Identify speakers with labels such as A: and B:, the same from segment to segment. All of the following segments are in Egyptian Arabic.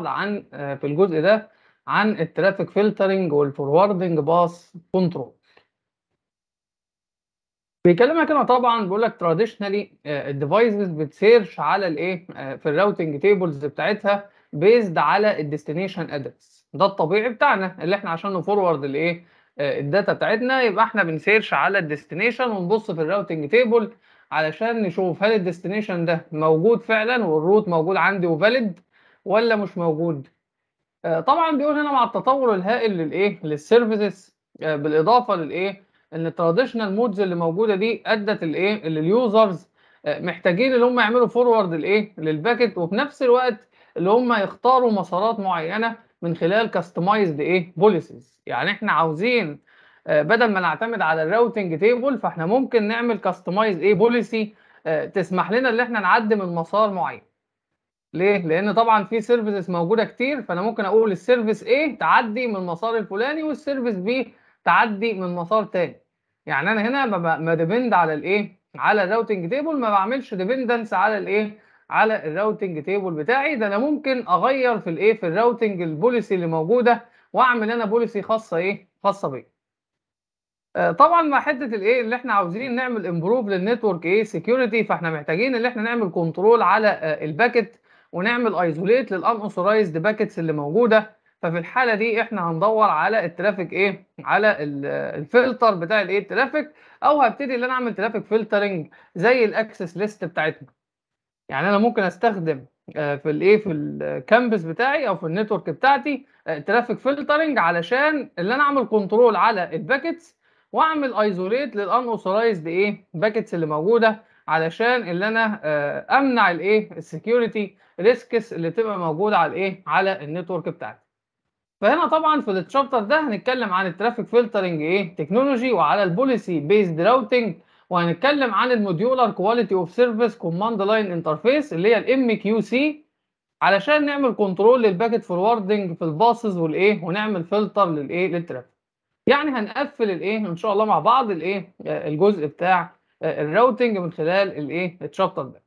A: بعض عن في الجزء ده عن الترافيك فلترنج والفوروردنج باس كنترول بيكلمك هنا طبعا بيقول لك تراديشنالي الديفايسز بتسيرش على الايه في الراوتنج تيبلز بتاعتها بيزد على الديستنيشن ادرس ده الطبيعي بتاعنا اللي احنا عشان نفورورد الايه الداتا بتاعتنا يبقى احنا بنسيرش على الديستنيشن ونبص في الراوتنج تيبل علشان نشوف هل الديستنيشن ده موجود فعلا والروت موجود عندي وفاليد ولا مش موجود طبعا بيقول هنا مع التطور الهائل للايه للسيرفيسز بالاضافه للايه ان التراديشنال مودز اللي موجوده دي ادت الايه اللي اليوزرز محتاجين اللي هم يعملوا فورورد الايه للباكت وفي نفس الوقت اللي هم يختاروا مسارات معينه من خلال كاستمايزد ايه بوليسيز يعني احنا عاوزين بدل ما نعتمد على الراوتنج تيبل فاحنا ممكن نعمل كاستمايز ايه بوليسي تسمح لنا ان احنا نعدي من مسار معين ليه لان طبعا في سيرفيسز موجوده كتير فانا ممكن اقول السيرفيس A تعدي من المسار الفلاني والسيرفيس B تعدي من مسار تاني يعني انا هنا ما ديبند على الايه على الراوتنج تيبل ما بعملش ديبندنس على الايه على الراوتنج تيبل بتاعي ده انا ممكن اغير في الايه في الراوتنج البوليسي اللي موجوده واعمل انا بوليسي خاصه ايه خاصه بيا طبعا مع حته الايه اللي احنا عاوزين نعمل امبروف للنتورك ايه سكيورتي فاحنا محتاجين ان احنا نعمل كنترول على الباكت ونعمل ايزوليت للان اوثورايزد باكيتس اللي موجوده ففي الحاله دي احنا هندور على الترافيك ايه على الفلتر بتاع الايه الترافيك او هبتدي ان انا اعمل ترافيك فلترنج زي الاكسس ليست بتاعتنا يعني انا ممكن استخدم في الايه في الكامبس بتاعي او في النتورك بتاعتي ترافيك فلترنج علشان اللي انا اعمل كنترول على الباكيتس واعمل ايزوليت للان اوثورايزد ايه باكيتس اللي موجوده علشان اللي انا امنع الايه السكيورتي ريسكس اللي تبقى موجوده على الايه على النتورك بتاعتي فهنا طبعا في التشابتر ده هنتكلم عن الترافيك فلترنج ايه تكنولوجي وعلى البوليسي بيزد راوتنج وهنتكلم عن الموديولار كواليتي اوف سيرفيس كوماند لاين انترفيس اللي هي الام كيو سي علشان نعمل كنترول للباكيت فوروردنج في الباسز والايه ونعمل فلتر للايه للترافيك يعني هنقفل الايه ان شاء الله مع بعض الايه الجزء بتاع الراوتنج من خلال الايه التشابتر ده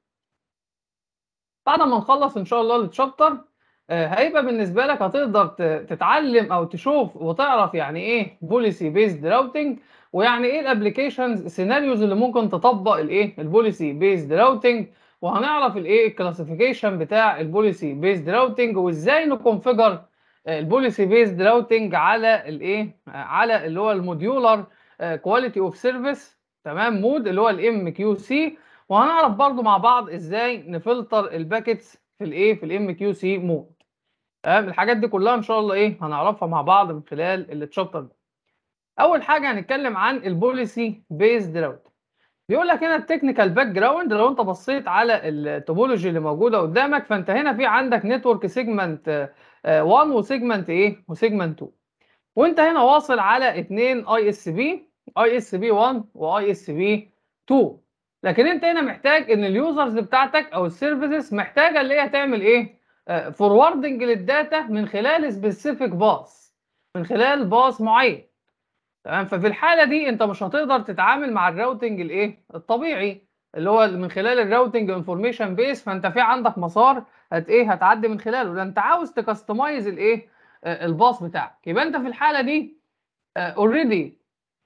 A: بعد ما نخلص ان شاء الله التشابتر هيبقى بالنسبه لك هتقدر تتعلم او تشوف وتعرف يعني ايه بوليسي بيزد راوتنج ويعني ايه الابلكيشنز السيناريوز اللي ممكن تطبق الايه البوليسي بيزد راوتنج وهنعرف الايه الكلاسيفيكيشن بتاع البوليسي بيزد راوتنج وازاي نكونفيجر البوليسي بيزد راوتنج على الايه على اللي هو الموديولار كواليتي اوف سيرفيس تمام مود اللي هو الام كيو سي وهنعرف برضو مع بعض ازاي نفلتر الباكيتس في الايه في الام كيو سي مود تمام الحاجات دي كلها ان شاء الله ايه هنعرفها مع بعض من خلال التشابتر ده اول حاجه هنتكلم عن البوليسي بيزد راوت بيقول لك هنا التكنيكال باك جراوند لو انت بصيت على التوبولوجي اللي موجوده قدامك فانت هنا في عندك نتورك سيجمنت 1 وسيجمنت ايه وسيجمنت 2 وانت هنا واصل على اثنين اي اس بي اي اس بي 1 واي اس بي 2 لكن انت هنا محتاج ان اليوزرز بتاعتك او السيرفيسز محتاجه اللي هي تعمل ايه فوروردنج للداتا من خلال سبيسيفيك باص من خلال باص معين تمام ففي الحاله دي انت مش هتقدر تتعامل مع الراوتنج الايه الطبيعي اللي هو من خلال الراوتنج انفورميشن بيس فانت في عندك مسار هت ايه هتعدي من خلاله ده انت عاوز تكستمايز الايه الباص بتاعك يبقى انت في الحاله دي اوريدي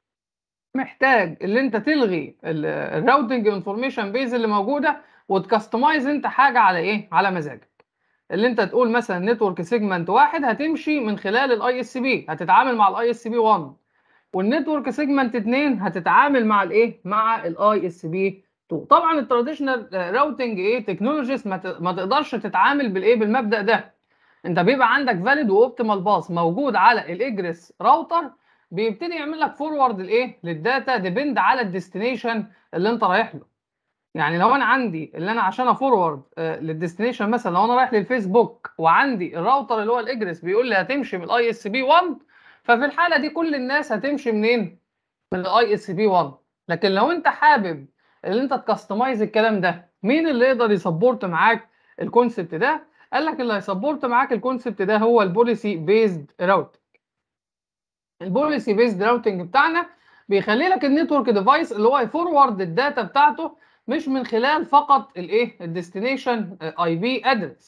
A: محتاج اللي انت تلغي الراوتنج انفورميشن بيز اللي موجوده وتكستمايز انت حاجه على ايه على مزاجك اللي انت تقول مثلا نتورك سيجمنت واحد هتمشي من خلال الاي اس بي هتتعامل مع الاي اس بي 1 والنتورك سيجمنت 2 هتتعامل مع الايه مع الاي اس بي 2 طبعا التراديشنال راوتنج ايه تكنولوجيز ما تقدرش تتعامل بالايه بالمبدا ده انت بيبقى عندك فاليد واوبتيمال باس موجود على الاجريس راوتر بيبتدي يعمل لك فورورد الايه للداتا ديبند على الديستنيشن اللي انت رايح له يعني لو انا عندي اللي انا عشان افورورد آه للديستنيشن مثلا لو انا رايح للفيسبوك وعندي الراوتر اللي هو الاجريس بيقول لي هتمشي من الاي اس بي 1 ففي الحاله دي كل الناس هتمشي منين من الاي اس بي 1 لكن لو انت حابب اللي انت تكستمايز الكلام ده مين اللي يقدر يسبورت معاك الكونسبت ده قال لك اللي هيسبورت معاك الكونسبت ده هو البوليسي بيزد راوتنج البوليسي بيزد راوتنج بتاعنا بيخلي لك النتورك ديفايس اللي هو يفورورد الداتا بتاعته مش من خلال فقط الايه الديستنيشن اي بي ادرس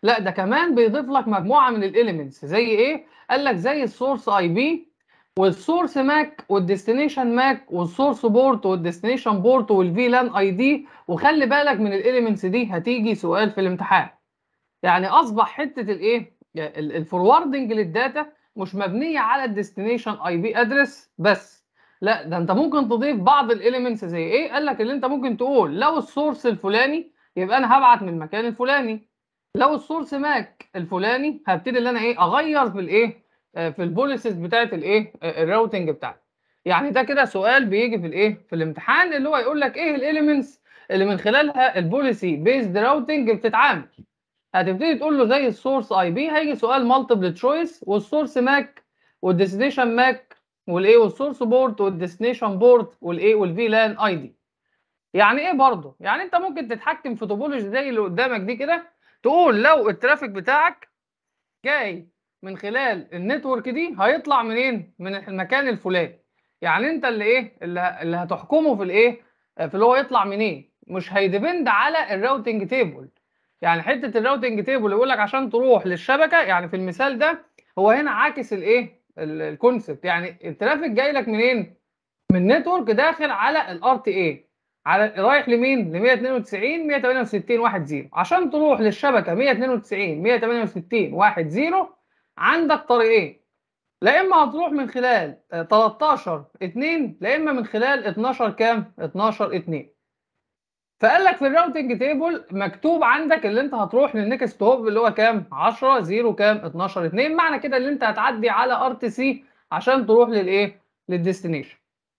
A: لا ده كمان بيضيف لك مجموعه من الاليمنتس زي ايه قال لك زي السورس اي بي والسورس ماك والديستنيشن ماك والسورس بورت والديستنيشن بورت والفي لان اي دي وخلي بالك من الاليمنتس دي هتيجي سؤال في الامتحان يعني اصبح حته الايه الفوروردنج للداتا مش مبنيه على الديستنيشن اي بي ادرس بس لا ده انت ممكن تضيف بعض الاليمنتس زي ايه قال لك اللي انت ممكن تقول لو السورس الفلاني يبقى انا هبعت من المكان الفلاني لو السورس ماك الفلاني هبتدي ان انا ايه اغير في الايه في البوليسز بتاعت الايه الراوتنج بتاعتي يعني ده كده سؤال بيجي في الايه في الامتحان اللي هو يقول لك ايه الاليمنتس اللي من خلالها البوليسي بيزد راوتنج بتتعامل هتبتدي تقول له زي السورس اي بي هيجي سؤال مالتيبل تشويس والسورس ماك والديستنيشن ماك والايه والسورس بورت والديستنيشن بورت والايه والفي لان اي دي يعني ايه برضه يعني انت ممكن تتحكم في توبولوجي زي اللي قدامك دي كده تقول لو الترافيك بتاعك جاي من خلال النتورك دي هيطلع منين من المكان الفلاني يعني انت اللي ايه اللي, اللي هتحكمه في الايه في اللي هو يطلع منين مش هيديبند على الراوتنج تيبل يعني حته الراوتنج تيبل يقول لك عشان تروح للشبكه يعني في المثال ده هو هنا عاكس الايه الكونسبت يعني الترافيك جاي لك منين من نتورك داخل على الار تي اي على رايح لمين ل 192 168 1 0 عشان تروح للشبكه 192 168 1 0 عندك طريقين لا اما هتروح من خلال 13 2 لا اما من خلال 12 كام 12 2 فقال لك في الراوتنج تيبل مكتوب عندك اللي انت هتروح للنكست هوب اللي هو كام 10 0 كام 12 2 معنى كده اللي انت هتعدي على ار تي سي عشان تروح للايه للديستنيشن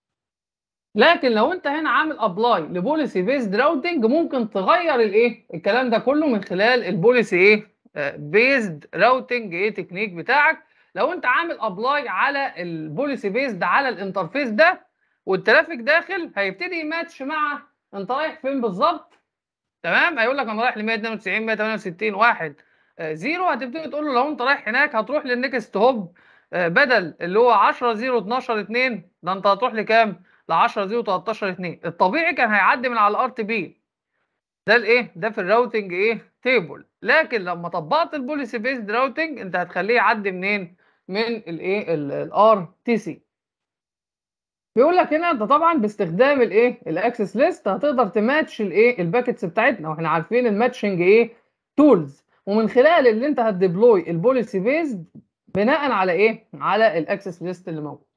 A: لكن لو انت هنا عامل ابلاي لبوليسي بيزد راوتنج ممكن تغير الايه الكلام ده كله من خلال البوليسي ايه بيزد راوتنج ايه تكنيك بتاعك لو انت عامل ابلاي على البوليسي بيزد على الانترفيس ده والترافيك داخل هيبتدي يماتش مع انت رايح فين بالظبط تمام هيقول لك انا رايح ل 192 168 1 0 هتبتدي تقول له لو انت رايح هناك هتروح للنكست هوب بدل اللي هو 10 0 12 2 ده انت هتروح لكام ل 10 0 13 2 الطبيعي كان هيعدي من على الار تي بي ده الايه ده في الراوتنج ايه تيبل لكن لما طبقت البوليسي بيزد راوتنج انت هتخليه يعدي منين من الايه الار تي سي بيقول لك هنا انت طبعا باستخدام الايه الاكسس ليست هتقدر تماتش الايه الباكتس بتاعتنا واحنا عارفين الماتشنج ايه تولز ومن خلال اللي انت هتديبلوي البوليسي بيزد بناء على ايه على الاكسس ليست اللي موجود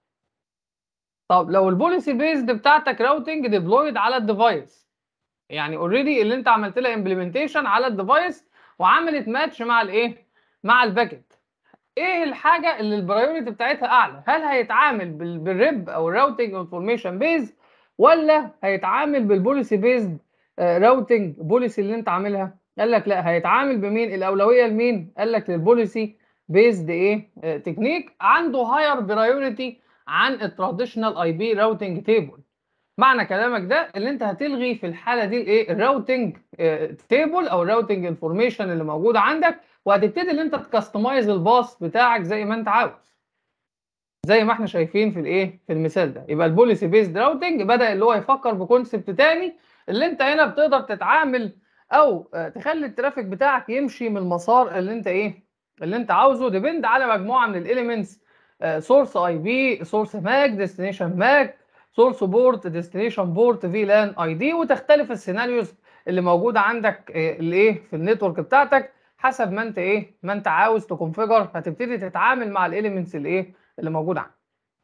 A: طب لو البوليسي بيزد بتاعتك راوتنج ديبلويد على الديفايس يعني اوريدي اللي انت عملت لها امبلمنتيشن على الديفايس وعملت ماتش مع الايه مع الباكت ايه الحاجه اللي البرايورتي بتاعتها اعلى هل هيتعامل بالريب او الراوتنج انفورميشن بيز ولا هيتعامل بالبوليسي بيزد راوتنج بوليسي اللي انت عاملها قال لك لا هيتعامل بمين الاولويه لمين قال لك للبوليسي بيزد ايه تكنيك عنده هاير برايورتي عن التراديشنال اي بي راوتنج تيبل معنى كلامك ده اللي انت هتلغي في الحاله دي الايه الراوتنج تيبل او الراوتنج انفورميشن اللي موجوده عندك وهتبتدي ان انت تكستمايز الباص بتاعك زي ما انت عاوز زي ما احنا شايفين في الايه في المثال ده يبقى البوليسي بيزد راوتنج بدا اللي هو يفكر بكونسبت تاني اللي انت هنا بتقدر تتعامل او تخلي الترافيك بتاعك يمشي من المسار اللي انت ايه اللي انت عاوزه ديبند على مجموعه من الاليمنتس سورس اي بي سورس ماك ديستنيشن ماك سورس بورت ديستنيشن بورت في لان اي دي وتختلف السيناريوز اللي موجوده عندك الايه في النتورك بتاعتك حسب ما انت ايه ما انت عاوز تكونفيجر هتبتدي تتعامل مع الاليمنتس الايه اللي موجوده عندك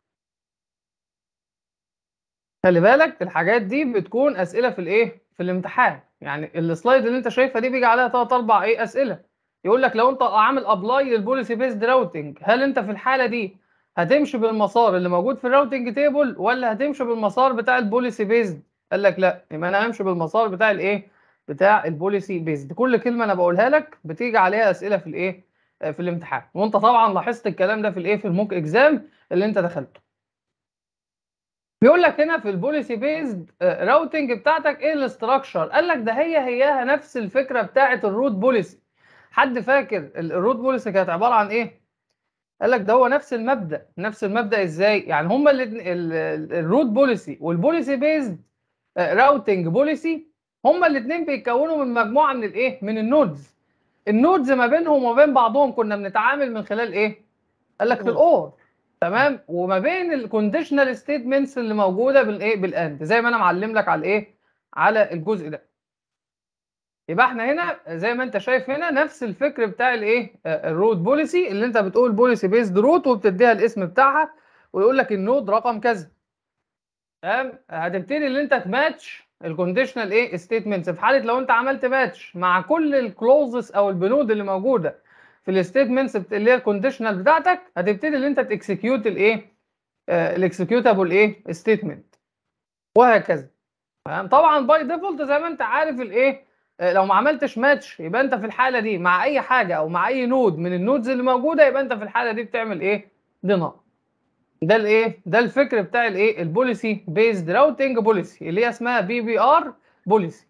A: خلي بالك الحاجات دي بتكون اسئله في الايه في الامتحان يعني السلايد اللي انت شايفها دي بيجي عليها ثلاث اربع ايه اسئله يقول لك لو انت عامل ابلاي للبوليسي بيزد راوتنج هل انت في الحاله دي هتمشي بالمسار اللي موجود في الراوتنج تيبل ولا هتمشي بالمسار بتاع البوليسي بيزد قال لك لا يبقى انا همشي بالمسار بتاع الايه بتاع البوليسي بيزد كل كلمه انا بقولها لك بتيجي عليها اسئله في الايه في الامتحان وانت طبعا لاحظت الكلام ده في الايه في الموك اكزام اللي انت دخلته بيقول لك هنا في البوليسي بيزد راوتنج بتاعتك ايه الاستراكشر قال لك ده هي هياها نفس الفكره بتاعه الروت بوليسي حد فاكر الروت بوليسي كانت عباره عن ايه قال لك ده هو نفس المبدا نفس المبدا ازاي يعني هما الروت بوليسي والبوليسي بيزد راوتنج بوليسي هما الاثنين بيتكونوا من مجموعه من الايه من النودز النودز ما بينهم وما بين بعضهم كنا بنتعامل من خلال ايه قال لك في الاور تمام وما بين الكونديشنال ستيتمنتس اللي موجوده بالايه بالاند زي ما انا معلم لك على الايه على الجزء ده يبقى احنا هنا زي ما انت شايف هنا نفس الفكر بتاع الايه الروت بوليسي اللي انت بتقول بوليسي بيزد روت وبتديها الاسم بتاعها ويقول لك النود رقم كذا تمام هتبتدي ان انت تماتش الكونديشنال ايه ستيتمنتس في حاله لو انت عملت ماتش مع كل الكلوزز او البنود اللي موجوده في الستيتمنتس اللي هي الكونديشنال بتاعتك هتبتدي ان انت تكسكيوت الايه الاكسكيوتابل ايه ستيتمنت وهكذا تمام طبعا باي ديفولت زي ما انت عارف الايه لو ما عملتش ماتش يبقى انت في الحاله دي مع اي حاجه او مع اي نود من النودز اللي موجوده يبقى انت في الحاله دي بتعمل ايه دينار ده الايه ده الفكر بتاع الايه البوليسي بيزد راوتنج بوليسي اللي هي اسمها بي بي ار بوليسي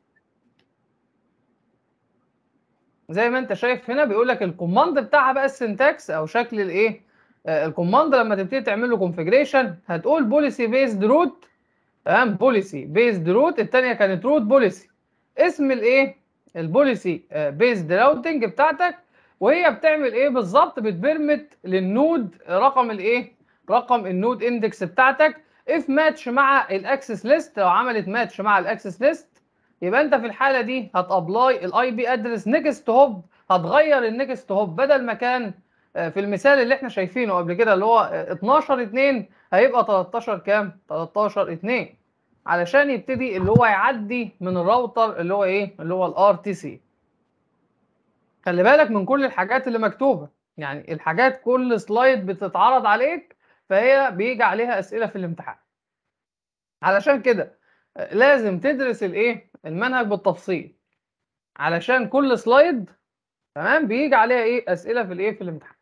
A: زي ما انت شايف هنا بيقول لك الكوماند بتاعها بقى السنتكس او شكل الايه آه الكوماند لما تبتدي تعمل له كونفيجريشن هتقول بوليسي بيزد روت تمام بوليسي بيزد روت الثانيه كانت روت بوليسي اسم الايه البوليسي بيزد راوتنج بتاعتك وهي بتعمل ايه بالظبط بتبرمت للنود رقم الايه رقم النود اندكس بتاعتك اف ماتش مع الاكسس ليست لو عملت ماتش مع الاكسس ليست يبقى انت في الحاله دي هتابلاي الاي بي ادرس نيكست هوب هتغير النيكست هوب بدل ما كان في المثال اللي احنا شايفينه قبل كده اللي هو 12 2 هيبقى 13 كام 13 2 علشان يبتدي اللي هو يعدي من الراوتر اللي هو ايه اللي هو الار تي سي خلي بالك من كل الحاجات اللي مكتوبه يعني الحاجات كل سلايد بتتعرض عليك فهي بيجي عليها اسئله في الامتحان علشان كده لازم تدرس الايه المنهج بالتفصيل علشان كل سلايد تمام بيجي عليها ايه اسئله في الايه في الامتحان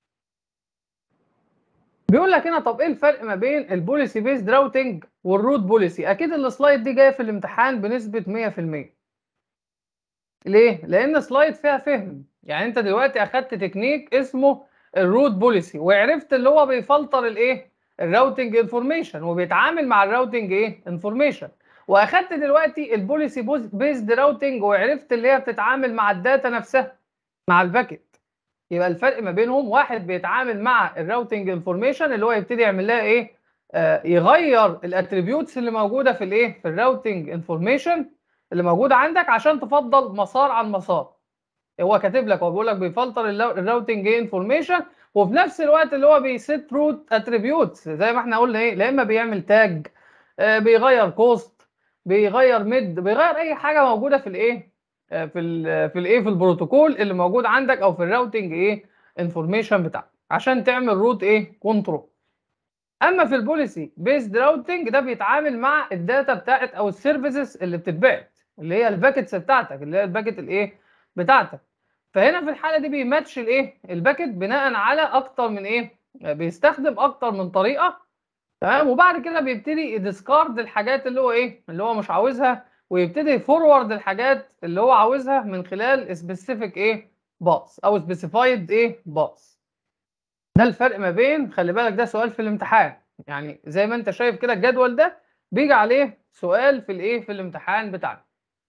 A: بيقول لك هنا طب ايه الفرق ما بين البوليسي بيزد راوتنج والروت بوليسي اكيد السلايد دي جايه في الامتحان بنسبه 100% ليه لان سلايد فيها فهم يعني انت دلوقتي اخدت تكنيك اسمه الروت بوليسي وعرفت اللي هو بيفلتر الايه الراوتنج انفورميشن وبيتعامل مع الراوتنج ايه انفورميشن واخدت دلوقتي البوليسي بيزد راوتنج وعرفت اللي هي بتتعامل مع الداتا نفسها مع الباكت يبقى الفرق ما بينهم واحد بيتعامل مع الراوتنج انفورميشن اللي هو يبتدي يعمل لها ايه آه يغير الاتريبيوتس اللي موجوده في الايه في الراوتنج انفورميشن اللي موجوده عندك عشان تفضل مسار عن مسار هو كاتب لك هو بيقول لك بيفلتر الراوتنج انفورميشن وفي نفس الوقت اللي هو بيسيت روت اتريبيوتس زي ما احنا قلنا ايه لا اما بيعمل تاج آه بيغير كوست بيغير ميد بيغير اي حاجه موجوده في الايه في ال في الايه في البروتوكول اللي موجود عندك او في الراوتنج ايه انفورميشن بتاعك عشان تعمل روت ايه كنترول اما في البوليسي بيزد راوتنج ده بيتعامل مع الداتا بتاعت او السيرفيسز اللي بتتبعت اللي هي الباكتس بتاعتك اللي هي الباكت الايه بتاعتك فهنا في الحاله دي بيماتش الايه الباكت بناء على اكتر من ايه بيستخدم اكتر من طريقه تمام وبعد كده بيبتدي يديسكارد الحاجات اللي هو ايه اللي هو مش عاوزها ويبتدي يفورورد الحاجات اللي هو عاوزها من خلال سبيسيفيك ايه باص او سبيسيفايد ايه باص ده الفرق ما بين خلي بالك ده سؤال في الامتحان يعني زي ما انت شايف كده الجدول ده بيجي عليه سؤال في الايه في الامتحان بتاعنا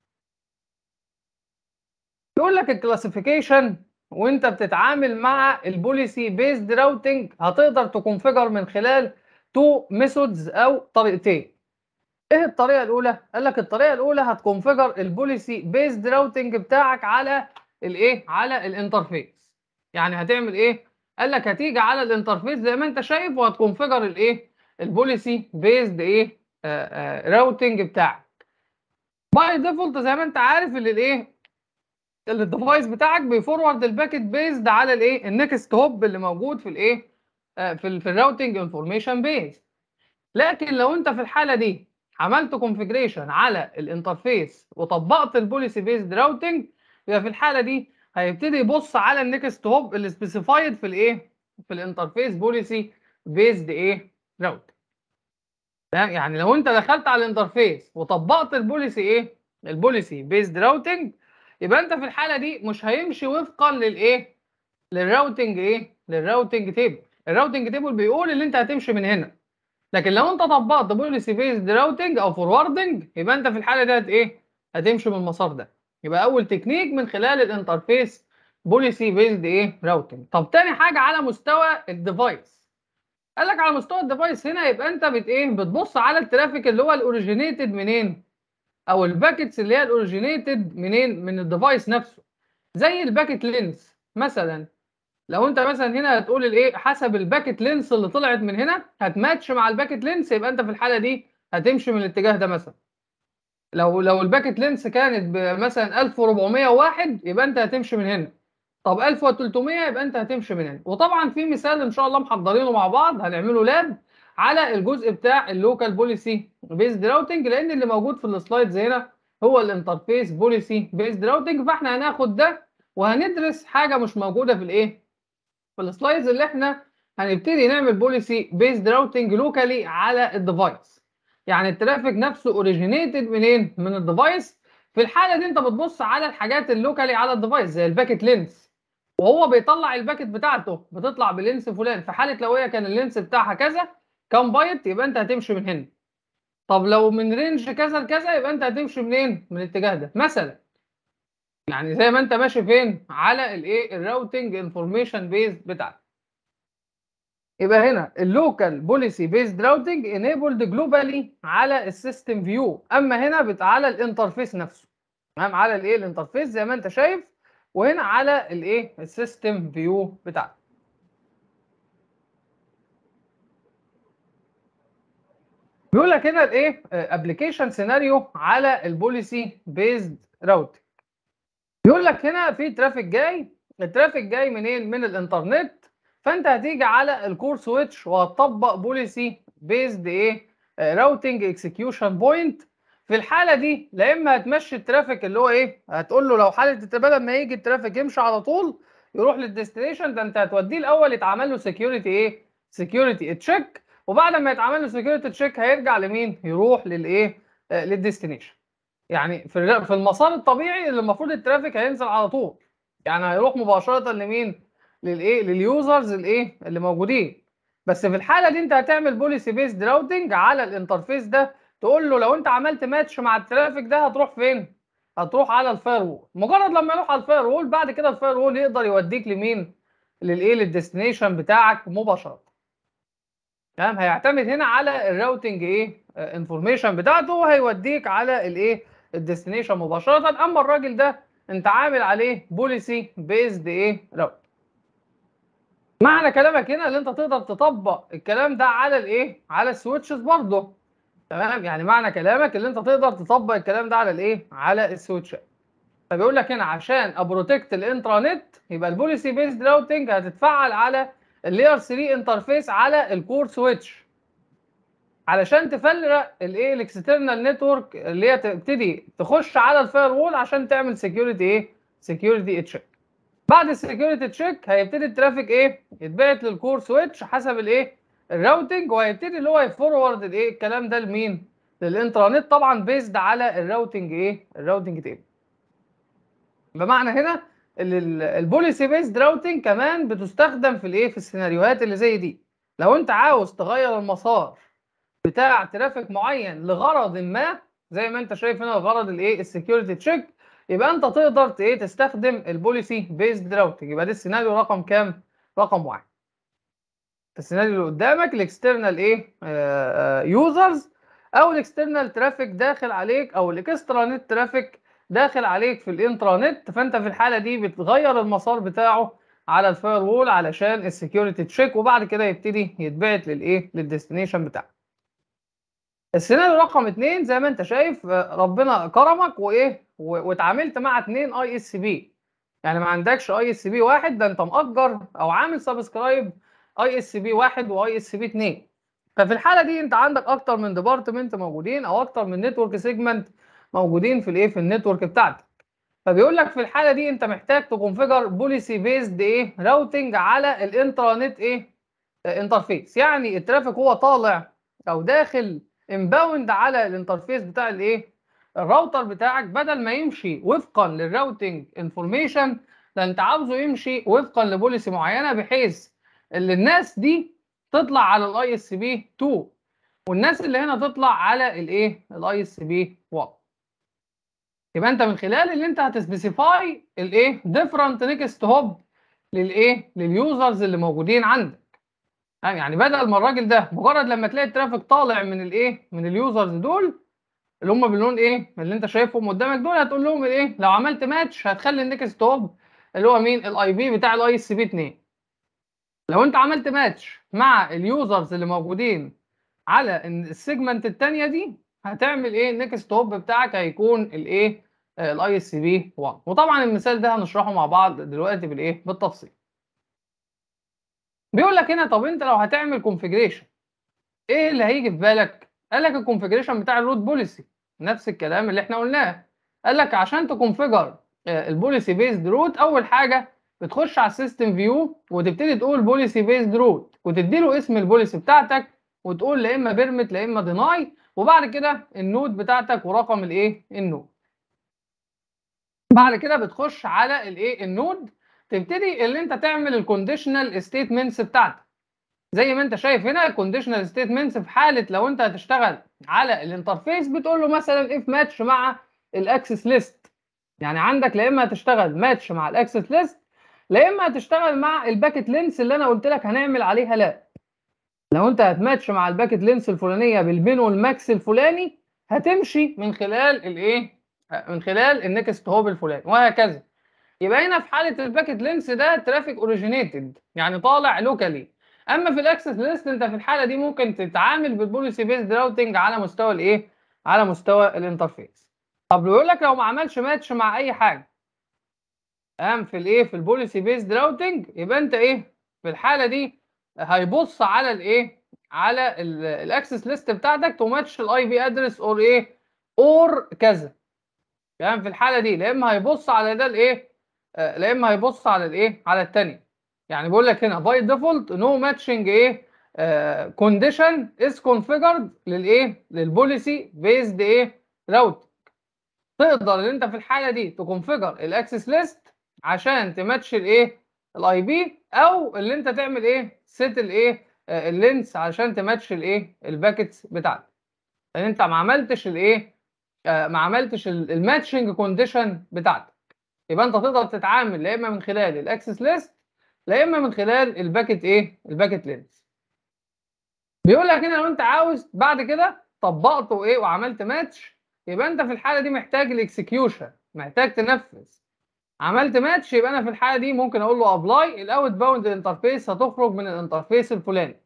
A: يقول لك الكلاسيفيكيشن وانت بتتعامل مع البوليسي بيزد راوتنج هتقدر تكونفيجر من خلال تو ميثودز او طريقتين ايه الطريقه الاولى قال لك الطريقه الاولى هتكونفيجر البوليسي بيزد راوتنج بتاعك على الايه على الانترفيس يعني هتعمل ايه قال لك هتيجي على الانترفيس زي ما انت شايف وهتكونفيجر الايه البوليسي بيزد ايه راوتنج بتاعك باي ديفولت زي ما انت عارف اللي الايه الديفايس بتاعك بيفورورد الباكت بيزد على الايه النكست هوب اللي موجود في الايه في ال في الراوتنج انفورميشن بيز لكن لو انت في الحاله دي عملت كونفيجريشن على الانترفيس وطبقت البوليسي بيزد راوتنج يبقى في الحاله دي هيبتدي يبص على النكست هوب اللي سبيسيفايد في الايه في الانترفيس بوليسي بيزد ايه راوت تمام يعني لو انت دخلت على الانترفيس وطبقت البوليسي ايه البوليسي بيزد راوتنج يبقى انت في الحاله دي مش هيمشي وفقا للايه للراوتنج ايه للراوتنج تيبل الراوتنج تيبل بيقول ان انت هتمشي من هنا لكن لو انت طبقت بوليسي بيزد راوتنج او فوروردنج يبقى انت في الحاله دي هت ايه هتمشي من المسار ده يبقى اول تكنيك من خلال الانترفيس بوليسي بيزد ايه راوتنج طب تاني حاجه على مستوى الديفايس قال لك على مستوى الديفايس هنا يبقى انت بت ايه بتبص على الترافيك اللي هو الاوريجينيتد منين او الباكيتس اللي هي الاوريجينيتد منين من الديفايس نفسه زي الباكيت لينس مثلا لو انت مثلا هنا هتقول الايه حسب الباكيت لينس اللي طلعت من هنا هتماتش مع الباكيت لينس يبقى انت في الحاله دي هتمشي من الاتجاه ده مثلا لو لو الباكيت لينس كانت مثلا 1401 يبقى انت هتمشي من هنا طب 1300 يبقى انت هتمشي من هنا وطبعا في مثال ان شاء الله محضرينه مع بعض هنعمله لاب على الجزء بتاع اللوكال بوليسي بيزد راوتنج لان اللي موجود في السلايدز هنا هو الانترفيس بوليسي بيزد راوتنج فاحنا هناخد ده وهندرس حاجه مش موجوده في الايه في السلايدز اللي احنا هنبتدي نعمل بوليسي بيزد راوتنج لوكالي على الديفايس يعني الترافيك نفسه اوريجينيتد منين من الديفايس في الحاله دي انت بتبص على الحاجات اللوكالي على الديفايس زي الباكيت لينس وهو بيطلع الباكيت بتاعته بتطلع بلينس فلان في حاله لو هي كان اللينس بتاعها كذا كام بايت يبقى انت هتمشي من هنا طب لو من رينج كذا لكذا يبقى انت هتمشي منين من الاتجاه ده مثلا يعني زي ما انت ماشي فين على الايه الراوتنج انفورميشن بيز بتاعك يبقى هنا اللوكال بوليسي بيزد راوتنج انيبلد جلوبالي على السيستم فيو اما هنا بت على الانترفيس نفسه تمام على الايه الانترفيس زي ما انت شايف وهنا على الايه السيستم فيو بتاعك بيقول لك هنا الايه ابلكيشن سيناريو على البوليسي بيزد راوتنج بيقول لك هنا في ترافيك جاي الترافيك جاي منين من الانترنت فانت هتيجي على الكور سويتش وهتطبق بوليسي بيزد ايه راوتنج اكسكيوشن بوينت في الحاله دي لا اما هتمشي الترافيك اللي هو ايه هتقول له لو حاله بدل ما يجي الترافيك يمشي على طول يروح للديستنيشن ده انت هتوديه الاول يتعمل له سكيورتي ايه سكيورتي تشيك وبعد ما يتعمل له سكيورتي تشيك هيرجع لمين يروح للايه آه للديستنيشن يعني في في المسار الطبيعي اللي المفروض الترافيك هينزل على طول يعني هيروح مباشره لمين للايه لليوزرز الايه اللي موجودين بس في الحاله دي انت هتعمل بوليسي بيزد راوتنج على الانترفيس ده تقول له لو انت عملت ماتش مع الترافيك ده هتروح فين هتروح على الفاير وول مجرد لما يروح على الفاير وول بعد كده الفاير وول يقدر يوديك لمين للايه للديستنيشن بتاعك مباشره تمام هيعتمد هنا على الراوتنج ايه انفورميشن بتاعته وهيوديك على الايه الديستنيشن مباشره اما الراجل ده انت عامل عليه بوليسي بيزد ايه راوت معنى كلامك هنا ان انت تقدر تطبق الكلام ده على الايه على السويتشز برضه تمام يعني معنى كلامك ان انت تقدر تطبق الكلام ده على الايه على السويتشات فبيقول لك هنا عشان ابروتكت الانترانت يبقى البوليسي بيزد راوتنج هتتفعل على اللاير 3 انترفيس على الكور سويتش علشان تفرق الايه الاكسترنال نتورك اللي هي تبتدي تخش على الفاير وول عشان تعمل سكيورتي ايه سكيورتي تشيك بعد السكيورتي تشيك هيبتدي الترافيك ايه يتبعت للكور سويتش حسب الايه الراوتنج وهيبتدي اللي هو يفورورد الايه الكلام ده لمين للانترنت طبعا بيزد على الراوتنج ايه الراوتنج تيبل بمعنى هنا البوليسي بيزد راوتنج كمان بتستخدم في الايه في السيناريوهات اللي زي دي لو انت عاوز تغير المسار بتاع ترافيك معين لغرض ما زي ما انت شايف هنا غرض الايه السكيورتي تشيك يبقى انت تقدر ايه تستخدم البوليسي بيزد راوتنج يبقى ده السيناريو رقم كام رقم واحد السيناريو اللي قدامك الاكسترنال ايه يوزرز او الاكسترنال ترافيك داخل عليك او الاكسترا نت ترافيك داخل عليك في الانترانت فانت في الحاله دي بتغير المسار بتاعه على الفاير وول علشان السكيورتي تشيك وبعد كده يبتدي يتبعت للايه للديستنيشن بتاعك السيناريو رقم اتنين زي ما انت شايف ربنا كرمك وايه واتعاملت مع اتنين اي اس بي يعني ما عندكش اي اس بي واحد ده انت مأجر او عامل سبسكرايب اي اس بي واحد واي اس بي اتنين ففي الحاله دي انت عندك اكتر من ديبارتمنت موجودين او اكتر من نتورك سيجمنت موجودين في الايه في النتورك بتاعتك فبيقول لك في الحاله دي انت محتاج تكونفيجر بوليسي بيزد ايه راوتنج على الانترانت ايه انترفيس يعني الترافيك هو طالع او داخل انباوند على الانترفيس بتاع الايه الراوتر بتاعك بدل ما يمشي وفقا للراوتنج انفورميشن ده انت عاوزه يمشي وفقا لبوليسي معينه بحيث اللي الناس دي تطلع على الاي اس بي 2 والناس اللي هنا تطلع على الايه الاي اس بي 1 يبقى انت من خلال اللي انت هتسبيسيفاي الايه ديفرنت نيكست هوب للايه لليوزرز اللي موجودين عندك يعني بدل ما الراجل ده مجرد لما تلاقي الترافيك طالع من الايه من اليوزرز دول اللي هم باللون ايه اللي انت شايفهم قدامك دول هتقول لهم الايه لو عملت ماتش هتخلي النكست هوب اللي هو مين الاي بي بتاع الاي اس بي 2 لو انت عملت ماتش مع اليوزرز اللي موجودين على السيجمنت الثانيه دي هتعمل ايه النكست هوب بتاعك هيكون الايه الاي اس بي 1 وطبعا المثال ده هنشرحه مع بعض دلوقتي بالايه بالتفصيل بيقول لك هنا طب انت لو هتعمل كونفيجريشن ايه اللي هيجي في بالك قال لك الكونفيجريشن بتاع الروت بوليسي نفس الكلام اللي احنا قلناه قال لك عشان تكونفيجر البوليسي بيزد روت اول حاجه بتخش على السيستم فيو وتبتدي تقول بوليسي بيزد روت وتدي له اسم البوليسي بتاعتك وتقول لا اما بيرمت لا اما ديناي وبعد كده النود بتاعتك ورقم الايه النود بعد كده بتخش على الايه النود تبتدي اللي انت تعمل الكونديشنال ستيتمنتس بتاعتك زي ما انت شايف هنا الكونديشنال ستيتمنتس في حاله لو انت هتشتغل على الانترفيس بتقول له مثلا اف ماتش مع الاكسس ليست يعني عندك لا اما هتشتغل ماتش مع الاكسس ليست لا اما هتشتغل مع الباكت لينس اللي انا قلت لك هنعمل عليها لا لو انت هتماتش مع الباكت لينس الفلانيه بالبين والماكس الفلاني هتمشي من خلال الايه من خلال النكست هوب الفلاني وهكذا يبقى هنا في حاله الباكت لينس ده ترافيك اوريجينيتد يعني طالع لوكالي اما في الاكسس ليست انت في الحاله دي ممكن تتعامل بالبوليسي بيزد راوتنج على مستوى الايه على مستوى الانترفيس طب بيقول لك لو ما عملش ماتش مع اي حاجه قام في الايه في البوليسي بيزد راوتنج يبقى انت ايه في الحاله دي هيبص على الايه على الاكسس ليست بتاعتك تو ماتش الاي بي ادرس اور ايه اور كذا يعني في الحاله دي لا اما هيبص على ده الايه لا اما هيبص على الايه على الثانيه يعني بيقول لك هنا باي ديفولت نو ماتشنج ايه كونديشن از كونفيجرد للايه للبوليسي بيزد ايه راوت تقدر ان انت في الحاله دي تكونفيجر الاكسس ليست عشان تماتش الايه الاي بي او اللي انت تعمل ايه سيت الايه اللينس عشان تماتش الايه الباكتس بتاعتك لان انت ما عملتش الايه ما عملتش الماتشنج كونديشن بتاعتك يبقى انت تقدر تتعامل لا اما من خلال الاكسس ليست لا اما من خلال الباكت ايه الباكت لينس بيقول لك هنا لو انت عاوز بعد كده طبقته ايه وعملت ماتش يبقى انت في الحاله دي محتاج الاكسكيوشن محتاج تنفذ عملت ماتش يبقى انا في الحاله دي ممكن اقول له ابلاي الاوت باوند انترفيس هتخرج من الانترفيس الفلاني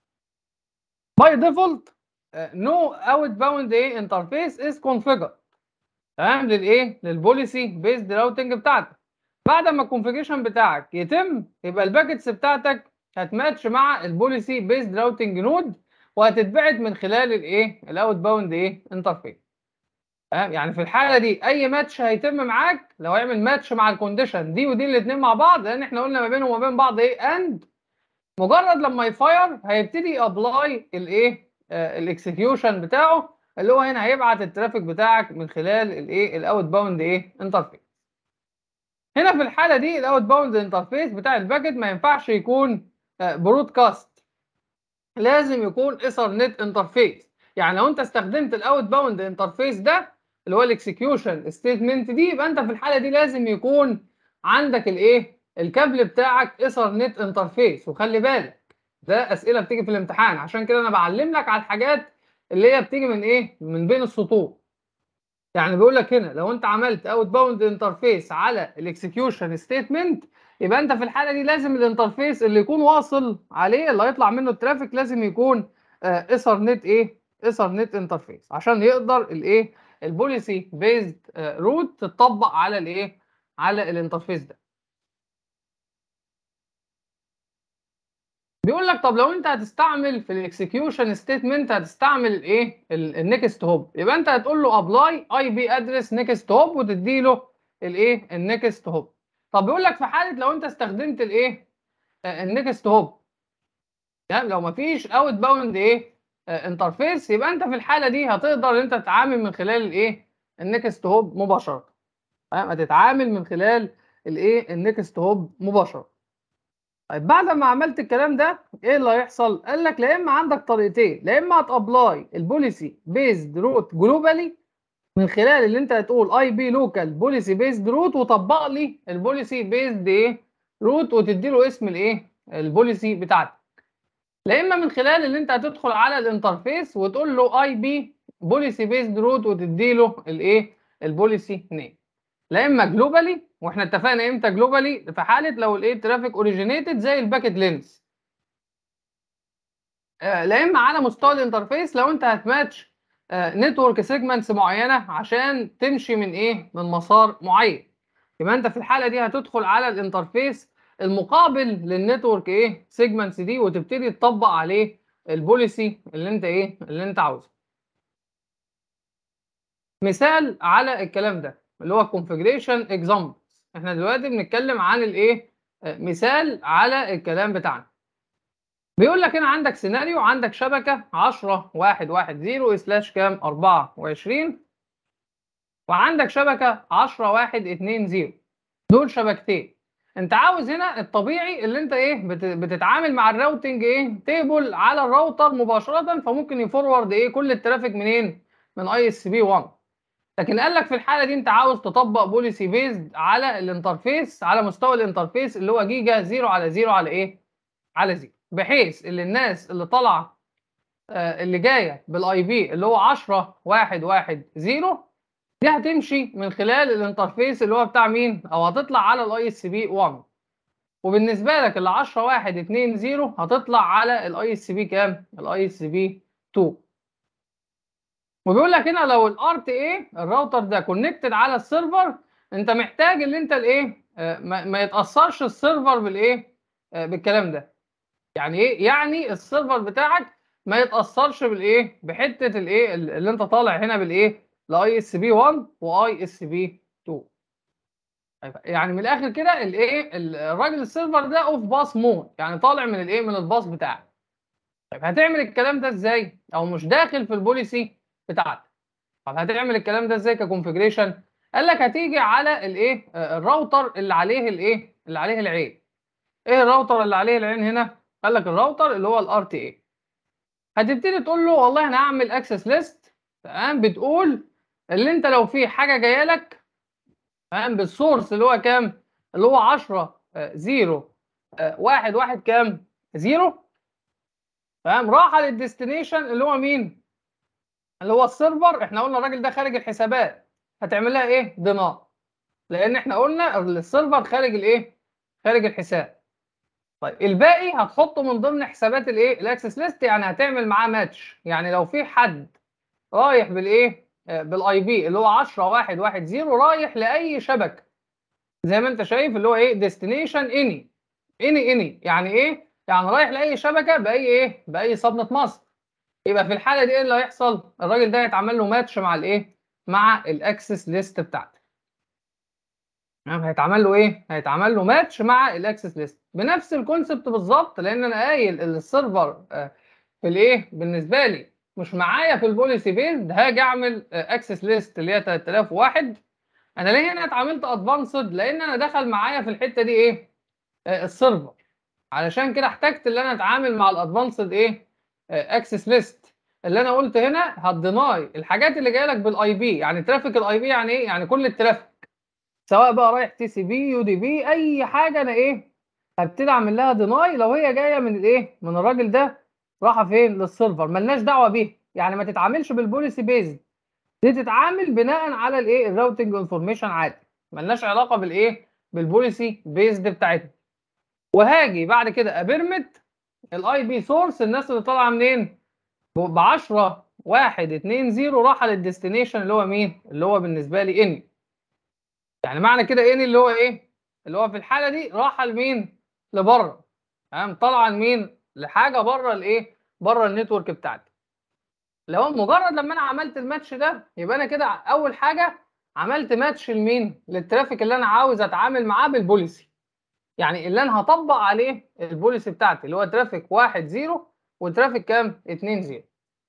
A: باي ديفولت نو اوت باوند ايه انترفيس از كونفيجر تمام للايه للبوليسي بيزد راوتنج بتاعتك بعد ما الكونفيجريشن بتاعك يتم يبقى الباكتس بتاعتك هتماتش مع البوليسي بيزد راوتنج نود وهتتبعت من خلال الايه الاوت باوند ايه انترفيس تمام يعني في الحاله دي اي ماتش هيتم معاك لو هيعمل ماتش مع الكونديشن دي ودي الاثنين مع بعض لان احنا قلنا ما بينهم وما بين بعض ايه اند مجرد لما يفاير هيبتدي ابلاي الايه الاكسكيوشن بتاعه اللي هو هنا هيبعت الترافيك بتاعك من خلال الايه الاوت باوند ايه انترفيس هنا في الحاله دي الاوت باوند انترفيس بتاع الباكت ما ينفعش يكون برودكاست لازم يكون ايثرنت انترفيس يعني لو انت استخدمت الاوت باوند انترفيس ده اللي هو الاكسكيوشن ستيتمنت دي يبقى انت في الحاله دي لازم يكون عندك الايه الكابل بتاعك ايثرنت انترفيس وخلي بالك ده اسئله بتيجي في الامتحان عشان كده انا بعلم لك على الحاجات اللي هي بتيجي من ايه من بين السطور يعني بيقول لك هنا لو انت عملت اوت باوند انترفيس على الاكسكيوشن ستيتمنت يبقى انت في الحاله دي لازم الانترفيس اللي يكون واصل عليه اللي هيطلع منه الترافيك لازم يكون ايثرنت ايه ايثرنت انترفيس عشان يقدر الايه البوليسي بيزد روت تطبق على الايه على الانترفيس ده بيقول لك طب لو انت هتستعمل في الاكسكيوشن ستيتمنت هتستعمل الايه النكست هوب يبقى انت هتقول له ابلاي اي بي ادرس نكست هوب وتدي له الايه النكست هوب طب بيقول لك في حاله لو انت استخدمت الايه النكست هوب يعني لو مفيش اوت باوند ايه انترفيس يبقى انت في الحاله دي هتقدر ان انت تتعامل من خلال الايه النكست هوب مباشره تمام هتتعامل من خلال الايه النكست هوب مباشره طيب بعد ما عملت الكلام ده ايه اللي هيحصل قال لك لا اما عندك طريقتين لا اما هتابلاي البوليسي بيزد روت جلوبالي من خلال اللي انت هتقول اي بي لوكال بوليسي بيزد روت وطبق لي البوليسي بيزد ايه روت وتدي له اسم الايه البوليسي بتاعتك لا اما من خلال اللي انت هتدخل على الانترفيس وتقول له اي بي بوليسي بيزد روت وتدي له الايه البوليسي نيم لا اما جلوبالي واحنا اتفقنا امتى جلوبالي في حاله لو الايه ترافيك اوريجينيتد زي الباكيت لينس آه لا اما على مستوى الانترفيس لو انت هتماتش نتورك سيجمنتس معينه عشان تمشي من ايه من مسار معين يبقى انت في الحاله دي هتدخل على الانترفيس المقابل للنتورك ايه سيجمنتس دي وتبتدي تطبق عليه البوليسي اللي انت ايه اللي انت عاوزه مثال على الكلام ده اللي هو configuration examples احنا دلوقتي بنتكلم عن الايه مثال على الكلام بتاعنا بيقول لك هنا عندك سيناريو عندك شبكه 10 1 1 0 سلاش كام 24 وعندك شبكه 10 1 2 0 دول شبكتين انت عاوز هنا الطبيعي اللي انت ايه بتتعامل مع الراوتنج ايه تيبل على الراوتر مباشره فممكن يفورورد ايه كل الترافيك منين من اي اس بي 1 لكن قال لك في الحاله دي انت عاوز تطبق بوليسي بيزد على الانترفيس على مستوى الانترفيس اللي هو جيجا 0 على 0 على ايه على 0 بحيث ان الناس اللي طالعه آه اللي جايه بالاي بي اللي هو 10 1 1 0 دي هتمشي من خلال الانترفيس اللي هو بتاع مين او هتطلع على الاي اس بي 1 وبالنسبه لك ال 10 1 2 0 هتطلع على الاي اس بي كام الاي اس بي 2 وبيقول لك هنا لو الار تي اي الراوتر ده كونكتد على السيرفر انت محتاج ان انت الايه آه ما, ما يتاثرش السيرفر بالايه آه بالكلام ده يعني ايه يعني السيرفر بتاعك ما يتاثرش بالايه بحته الايه اللي انت طالع هنا بالايه لاي اس بي 1 واي اس بي 2 يعني من الاخر كده الايه الراجل السيرفر ده اوف باس مود يعني طالع من الايه من الباص بتاعك طيب هتعمل الكلام ده ازاي او مش داخل في البوليسي بتاعتك طب هتعمل الكلام ده ازاي ككونفجريشن قال لك هتيجي على الايه الراوتر اللي عليه الايه اللي عليه العين ايه الراوتر اللي عليه العين هنا قال لك الراوتر اللي هو الار تي اي هتبتدي تقول له والله انا هعمل اكسس ليست تمام بتقول اللي انت لو في حاجه جايه لك تمام بالسورس اللي هو كام اللي هو 10 0 1 1 كام 0 تمام راح للديستنيشن اللي هو مين اللي هو السيرفر احنا قلنا الراجل ده خارج الحسابات هتعمل لها ايه دينار لان احنا قلنا السيرفر خارج الايه خارج الحساب طيب الباقي هتحطه من ضمن حسابات الايه الاكسس ليست يعني هتعمل معاه ماتش يعني لو في حد رايح بالايه بالاي بي اللي هو 10 1 1 0 رايح لاي شبكه زي ما انت شايف اللي هو ايه ديستنيشن اني اني اني يعني ايه يعني رايح لاي شبكه باي ايه باي صدمه مصر يبقى في الحاله دي ايه اللي هيحصل الراجل ده هيتعمل له ماتش مع الايه مع الاكسس ليست بتاعته تمام هيتعمل له ايه هيتعمل له ماتش مع الاكسس ليست بنفس الكونسبت بالظبط لان انا قايل السيرفر في الايه بالنسبه لي مش معايا في البوليسي بيزد هاجي اعمل اكسس ليست اللي هي 3001 انا ليه هنا اتعاملت ادفانسد لان انا دخل معايا في الحته دي ايه السيرفر علشان كده احتجت ان انا اتعامل مع الادفانسد ايه اكسس ليست اللي انا قلت هنا هتديناي الحاجات اللي جايه لك بالاي بي يعني ترافيك الاي بي يعني ايه يعني كل الترافيك سواء بقى رايح تي سي بي يو دي بي اي حاجه انا ايه هبتدي اعمل لها ديناي لو هي جايه من الايه من الراجل ده رايحه فين للسيرفر ملناش دعوه بيها يعني ما تتعاملش بالبوليسي بيزد دي تتعامل بناء على الايه الراوتنج انفورميشن عادي ملناش علاقه بالايه بالبوليسي بيزد بتاعتنا وهاجي بعد كده ابرمت الاي بي سورس الناس اللي طالعه منين ب 10 1 2 0 راح للديستنيشن اللي هو مين اللي هو بالنسبه لي اني يعني معنى كده اني اللي هو ايه اللي هو في الحاله دي راح لمين لبره تمام طالعه لمين لحاجه بره الايه بره النتورك بتاعتي لو مجرد لما انا عملت الماتش ده يبقى انا كده اول حاجه عملت ماتش لمين للترافيك اللي انا عاوز اتعامل معاه بالبوليسي يعني اللي انا هطبق عليه البوليسي بتاعتي اللي هو ترافيك 1 0 وترافيك كام 2 0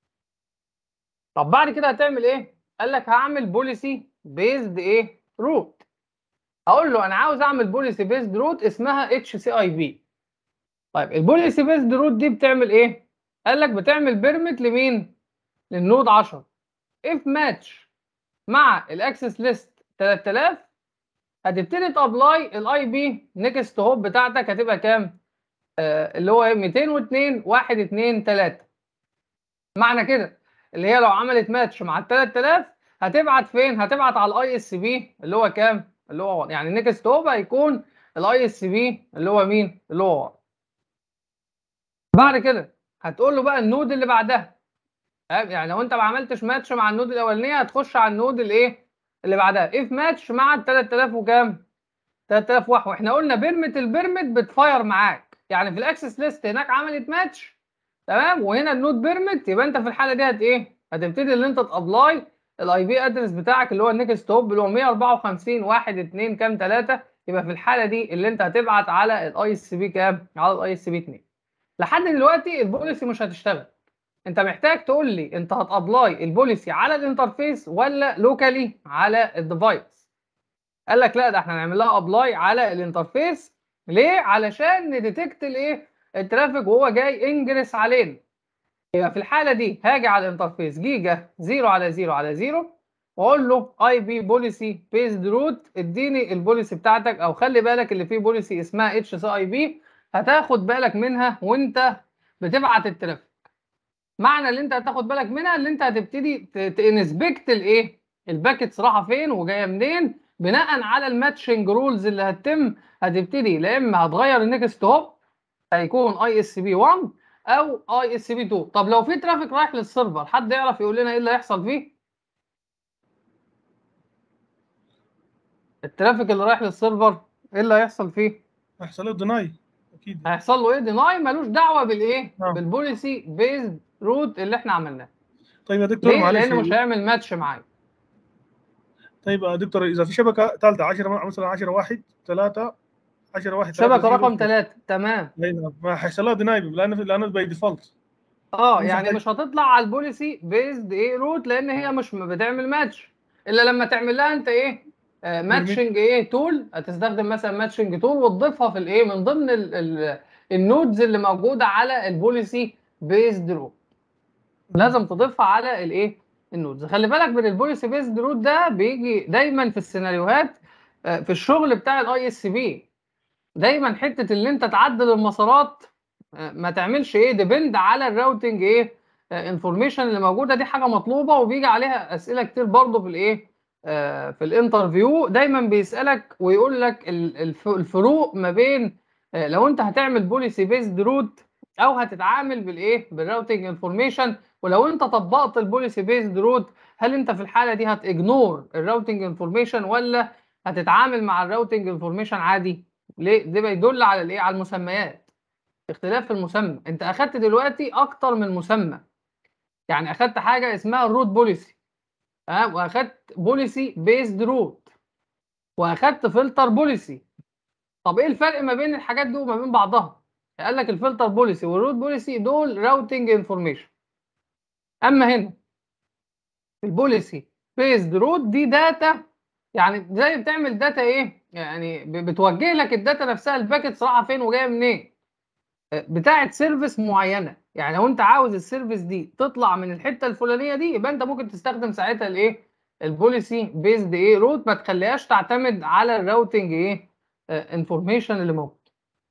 A: طب بعد كده هتعمل ايه قال لك هعمل بوليسي بيزد ايه روت هقول له انا عاوز اعمل بوليسي بيزد روت اسمها اتش سي اي بي طيب البوليسي بيزد روت دي بتعمل ايه قال لك بتعمل بيرميت لمين للنود 10 اف ماتش مع الاكسس ليست 3000 هتبتدي تابلاي الاي بي نيكست هوب بتاعتك هتبقى كام؟ آه اللي هو 202 1 2 3 معنى كده اللي هي لو عملت ماتش مع ال 3000 هتبعت فين؟ هتبعت على الاي اس بي اللي هو كام؟ اللي هو 1 يعني نيكست هوب هيكون الاي اس بي اللي هو مين؟ اللي هو 1 بعد كده هتقول له بقى النود اللي بعدها يعني لو انت ما عملتش ماتش مع النود الاولانيه هتخش على النود الايه اللي بعدها اف ماتش مع ال 3000 وكام 3000 واحد واحنا قلنا بيرمت البيرمت بتفاير معاك يعني في الاكسس ليست هناك عملت ماتش تمام وهنا النود بيرمت يبقى انت في الحاله دي هت ايه هتبتدي ان انت تابلاي الاي بي ادرس بتاعك اللي هو النيكست هوب اللي هو 154 1 2 كام 3 يبقى في الحاله دي اللي انت هتبعت على الاي اس بي كام على الاي اس بي 2 لحد دلوقتي البوليسي مش هتشتغل انت محتاج تقول لي انت هتابلاي البوليسي على الانترفيس ولا لوكالي على الديفايس قال لك لا ده احنا هنعمل لها ابلاي على الانترفيس ليه علشان نديتكت الايه الترافيك وهو جاي انجرس علينا يبقى في الحاله دي هاجي على الانترفيس جيجا 0 على 0 على 0 واقول له اي بي بوليسي بيزد روت اديني البوليسي بتاعتك او خلي بالك اللي فيه بوليسي اسمها اتش سي اي بي هتاخد بالك منها وانت بتبعت الترافيك معنى اللي انت هتاخد بالك منها اللي انت هتبتدي تنسبكت الايه الباكتس رايحه فين وجايه منين بناء على الماتشنج رولز اللي هتتم هتبتدي لا اما هتغير النكست هوب هيكون اي اس بي 1 او اي اس بي 2 طب لو في ترافيك رايح للسيرفر حد يعرف يقول لنا ايه اللي هيحصل فيه الترافيك اللي رايح للسيرفر ايه اللي هيحصل فيه
B: هيحصل له ديناي اكيد
A: هيحصل له ايه ديناي ملوش دعوه بالايه
B: آه.
A: بالبوليسي بيزد روت اللي احنا عملناه
B: طيب يا دكتور
A: ليه
B: معلش
A: لانه مش هيعمل ماتش معايا
B: طيب يا دكتور اذا في شبكه ثالثه 10 مثلا 10 واحد 3 10 واحد
A: شبكه
B: ثلاثة،
A: رقم
B: زيرو.
A: ثلاثة تمام
B: أيوة. ما هيحصل لها ديناي لانه لانه باي ديفولت
A: اه
B: مش
A: يعني
B: محتاج-
A: مش هتطلع على البوليسي بيزد ايه روت لان هي مش بتعمل ماتش الا لما تعمل لها انت ايه آه ماتشنج ايه تول هتستخدم مثلا ماتشنج تول وتضيفها في الايه من ضمن ال ال النودز اللي موجوده على البوليسي بيزد روت لازم تضيفها على الايه النودز خلي بالك من البوليسي بيزد روت ده بيجي دايما في السيناريوهات آه، في الشغل بتاع الاي اس بي دايما حته اللي انت تعدل المسارات آه، ما تعملش ايه ديبند على الراوتنج ايه انفورميشن اللي موجوده دي حاجه مطلوبه وبيجي عليها اسئله كتير برضه في الايه آه، في الانترفيو دايما بيسالك ويقول لك ال- الف- الفروق ما بين آه، لو انت هتعمل بوليسي بيزد روت او هتتعامل بالايه بالراوتنج انفورميشن ولو انت طبقت البوليسي بيزد روت هل انت في الحاله دي هتجنور الراوتنج انفورميشن ولا هتتعامل مع الراوتنج انفورميشن عادي ليه ده بيدل على الايه على المسميات اختلاف في المسمى انت اخدت دلوقتي اكتر من مسمى يعني اخدت حاجه اسمها الروت بوليسي تمام واخدت بوليسي بيزد روت واخدت فلتر بوليسي طب ايه الفرق ما بين الحاجات دي وما بين بعضها قال لك الفلتر بوليسي والروت بوليسي دول راوتنج انفورميشن اما هنا البوليسي بيزد روت دي داتا يعني زي بتعمل داتا ايه يعني ب- بتوجه لك الداتا نفسها الباكتس رايحه فين وجايه منين بتاعه سيرفيس معينه يعني لو انت عاوز السيرفيس دي تطلع من الحته الفلانيه دي يبقى انت ممكن تستخدم ساعتها الايه البوليسي بيزد ايه روت ما تخليهاش تعتمد على الراوتنج ايه انفورميشن اللي موجود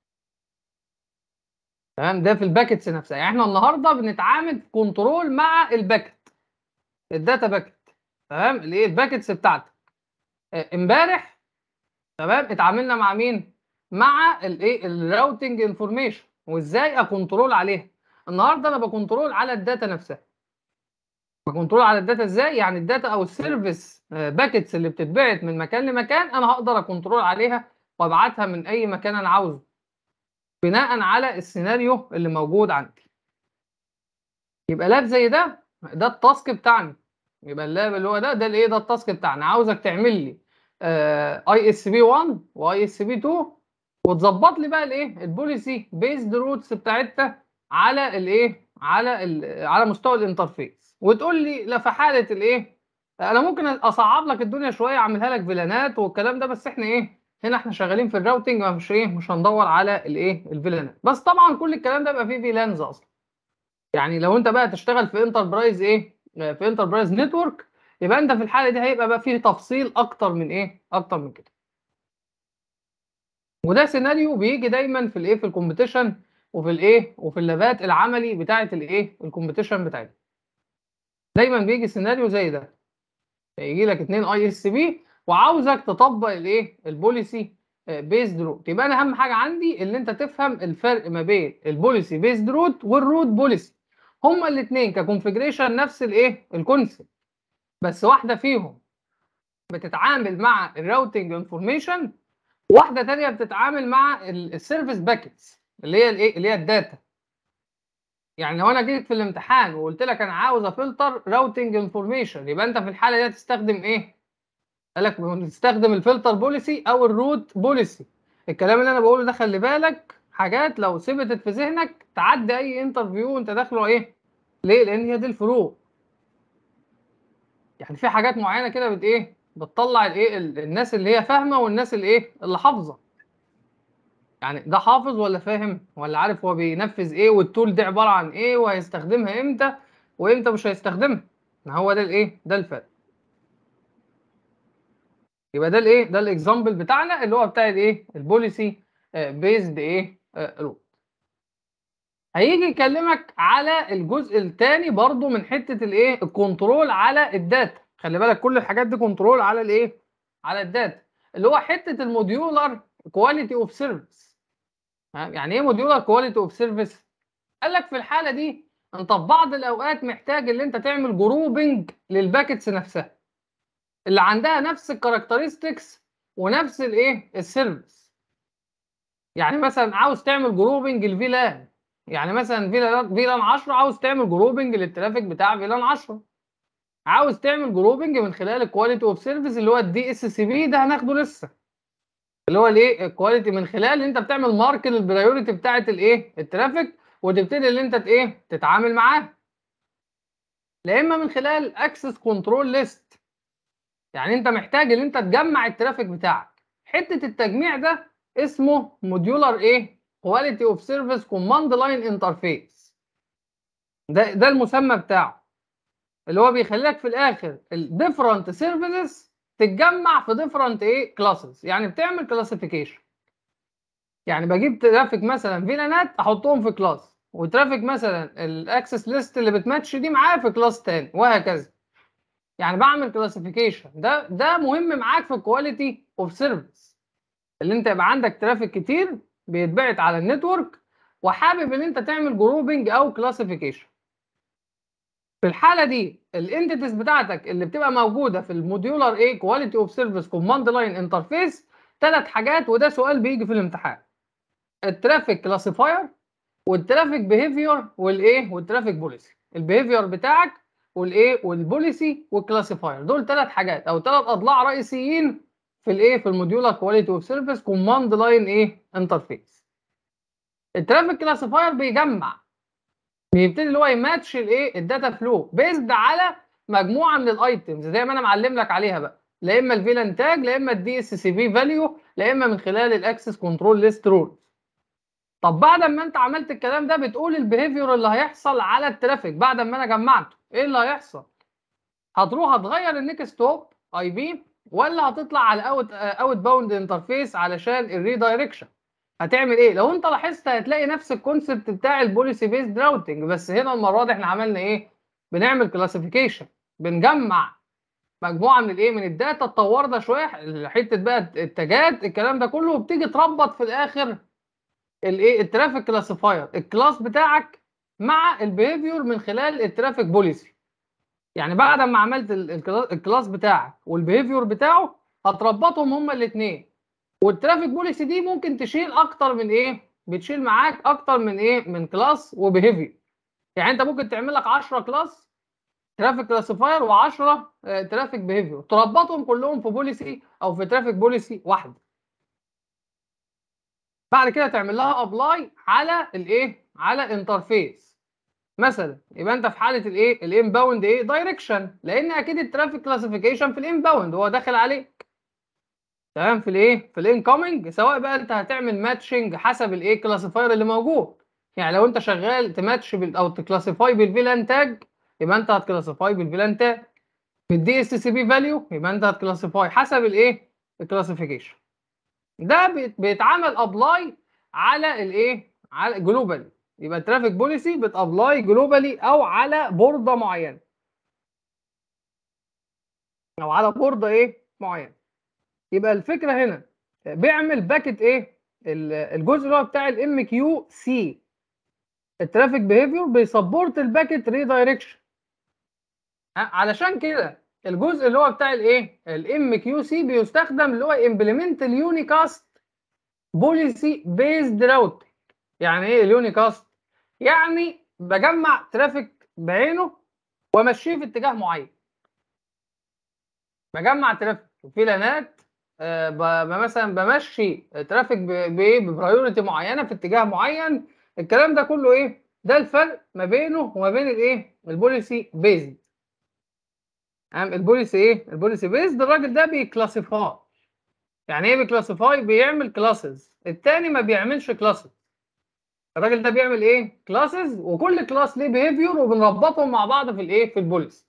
A: تمام ده في الباكتس نفسها يعني احنا النهارده بنتعامل كنترول مع الباكت الداتا باكت تمام الايه الباكتس بتاعتك آه، امبارح تمام اتعاملنا مع مين مع الايه الراوتنج انفورميشن وازاي اكنترول عليها النهارده انا بكنترول على الداتا نفسها بكنترول على الداتا ازاي يعني الداتا او السيرفيس باكتس اللي بتتبعت من مكان لمكان انا هقدر اكنترول عليها وابعتها من اي مكان انا عاوزه بناء على السيناريو اللي موجود عندي يبقى لاب زي ده ده التاسك بتاعنا يبقى اللاب اللي هو ده ده الايه ده التاسك بتاعنا عاوزك تعمل لي اي اس بي 1 واي اس بي 2 وتظبط لي بقى الايه البوليسي بيزد روتس بتاعتها على الايه على ال على مستوى الانترفيس وتقول لي لا في حاله الايه انا ممكن اصعب لك الدنيا شويه اعملها لك فيلانات والكلام ده بس احنا ايه هنا احنا شغالين في الراوتنج ما مش ايه مش هندور على الايه الفيلانات بس طبعا كل الكلام ده بيبقى فيه فيلانز اصلا يعني لو انت بقى تشتغل في انتربرايز ايه في انتربرايز نتورك يبقى انت في الحاله دي هيبقى بقى فيه تفصيل اكتر من ايه اكتر من كده وده سيناريو بيجي دايما في الايه في الكومبيتيشن وفي الايه وفي اللابات العملي بتاعه الايه الكومبيتيشن بتاعتنا دايما بيجي سيناريو زي ده يجي لك اتنين اي اس بي وعاوزك تطبق الايه البوليسي بيزد روت يبقى انا اهم حاجه عندي ان انت تفهم الفرق ما بين البوليسي بيزد روت والروت بوليسي هما الاثنين ككونفجريشن نفس الايه الكونسيبت بس واحده فيهم بتتعامل مع الراوتنج انفورميشن واحده ثانيه بتتعامل مع السيرفيس باكيتس اللي هي الايه اللي هي الداتا يعني لو انا جيت في الامتحان وقلت لك انا عاوز افلتر راوتنج انفورميشن يبقى انت في الحاله دي هتستخدم ايه قال لك تستخدم الفلتر بوليسي او الروت بوليسي الكلام اللي انا بقوله ده خلي بالك حاجات لو ثبتت في ذهنك تعدي اي انترفيو انت داخله ايه ليه لان هي دي الفروق يعني في حاجات معينه كده بت ايه بتطلع الايه الناس اللي هي فاهمه والناس اللي ايه اللي حافظه يعني ده حافظ ولا فاهم ولا عارف هو بينفذ ايه والتول دي عباره عن ايه وهيستخدمها امتى وامتى مش هيستخدمها ما هو ده الايه ده الفرق يبقى ده الايه ده الاكزامبل بتاعنا اللي هو بتاع الايه البوليسي بيزد ايه روت هيجي يكلمك على الجزء الثاني برضو من حته الايه الكنترول على الداتا خلي بالك كل الحاجات دي كنترول على الايه على الداتا اللي هو حته الموديولار كواليتي اوف سيرفيس يعني ايه موديولار كواليتي اوف سيرفيس قال لك في الحاله دي انت في بعض الاوقات محتاج ان انت تعمل جروبنج للباكتس نفسها اللي عندها نفس الكاركترستكس ونفس الايه السيرفيس يعني مثلا عاوز تعمل جروبنج الفيلان يعني مثلا فيلان فيلان 10 عاوز تعمل جروبنج للترافيك بتاع فيلان 10 عاوز تعمل جروبنج من خلال الكواليتي اوف سيرفيس اللي هو الدي اس سي بي ده هناخده لسه اللي هو الايه الكواليتي من خلال ان انت بتعمل مارك للبرايورتي بتاعه الايه الترافيك وتبتدي ان انت ايه تتعامل معاه لا اما من خلال اكسس كنترول ليست يعني انت محتاج ان انت تجمع الترافيك بتاعك حته التجميع ده اسمه موديولار ايه كواليتي اوف سيرفيس كوماند لاين انترفيس ده ده المسمى بتاعه اللي هو بيخليك في الاخر الديفرنت سيرفيسز تتجمع في ديفرنت ايه كلاسز يعني بتعمل كلاسيفيكيشن يعني بجيب ترافيك مثلا فيلانات احطهم في كلاس وترافيك مثلا الاكسس ليست اللي بتماتش دي معاه في كلاس تاني وهكذا يعني بعمل كلاسيفيكيشن ده ده مهم معاك في الكواليتي اوف سيرفيس اللي انت يبقى عندك ترافيك كتير بيتبعت على النتورك وحابب ان انت تعمل جروبنج او كلاسيفيكيشن في الحاله دي الانتيتيز بتاعتك اللي بتبقى موجوده في الموديولار ايه كواليتي اوف سيرفيس كوماند لاين انترفيس ثلاث حاجات وده سؤال بيجي في الامتحان الترافيك كلاسيفاير والترافيك بيهيفير والايه والترافيك بوليسي البيهيفير بتاعك والايه والبوليسي والكلاسيفاير دول ثلاث حاجات او ثلاث اضلاع رئيسيين في الايه في الموديولار كواليتي اوف سيرفيس كوماند لاين ايه انترفيس الترافيك كلاسيفاير بيجمع بيبتدي اللي هو يماتش الايه الداتا فلو بيزد على مجموعه من الايتمز زي ما انا معلم لك عليها بقى لا اما الفيلان تاج لا اما الدي اس سي بي فاليو لا اما من خلال الاكسس كنترول ليست رولز طب بعد ما انت عملت الكلام ده بتقول البيهيفير اللي هيحصل على الترافيك بعد ما انا جمعته ايه اللي هيحصل هتروح هتغير النيكست هوب اي بي ولا هتطلع على اوت اوت باوند انترفيس علشان الريدايركشن هتعمل ايه لو انت لاحظت هتلاقي نفس الكونسبت بتاع البوليسي بيزد راوتنج بس هنا المره دي احنا عملنا ايه بنعمل كلاسيفيكيشن بنجمع مجموعه من الايه من الداتا اتطورنا شويه حته بقى التاجات الكلام ده كله وبتيجي تربط في الاخر الايه الترافيك كلاسيفاير الكلاس بتاعك مع البيهيفير من خلال الترافيك بوليسي يعني بعد ما عملت الكلاس بتاعك والبيهيفير بتاعه هتربطهم هما الاثنين والترافيك بوليسي دي ممكن تشيل اكتر من ايه بتشيل معاك اكتر من ايه من كلاس وبيهيفير يعني انت ممكن تعمل لك 10 كلاس ترافيك كلاسيفاير و10 ترافيك بيهيفير تربطهم كلهم في بوليسي او في ترافيك بوليسي واحده بعد كده تعمل لها ابلاي على الايه على انترفيس مثلا يبقى انت في حاله الايه الانباوند ايه دايركشن لان اكيد الترافيك كلاسيفيكيشن في الانباوند هو داخل عليك تمام في الايه في الانكoming سواء بقى انت هتعمل ماتشنج حسب الايه كلاسيفاير اللي موجود يعني لو انت شغال تماتش بال او تكلاسيفاي بالفيلان تاج يبقى انت هتكلاسيفاي بالفيلان تاج بالدي اس سي بي فاليو يبقى انت هتكلاسيفاي حسب الايه الكلاسيفيكيشن ده بيت- بيتعمل ابلاي على الايه على جلوبالي يبقى الترافيك بوليسي بتابلاي جلوبالي او على بورده معينه او على بورده ايه معينه يبقى الفكره هنا بيعمل باكت ايه ال- الجزء اللي هو بتاع الام كيو سي الترافيك بيهيفير بيسبورت الباكت ريدايركشن علشان كده الجزء اللي هو بتاع الايه الام كيو سي بيستخدم اللي هو امبلمنت اليونيكاست بوليسي بيزد راوت يعني ايه اليونيكاست يعني بجمع ترافيك بعينه وامشيه في اتجاه معين بجمع ترافيك في لانات آه، ب- ب- مثلا بمشي ترافيك ب- بايه ببرايورتي معينه في اتجاه معين الكلام ده كله ايه ده الفرق ما بينه وما بين الايه البوليسي بيزد تمام البوليسي ايه البوليسي بيزد الراجل ده بيكلاسيفاي يعني ايه بيكلاسيفاي بيعمل كلاسز التاني ما بيعملش كلاسز الراجل ده بيعمل ايه كلاسز وكل كلاس ليه بيهيفير وبنربطهم مع بعض في الايه في البوليسي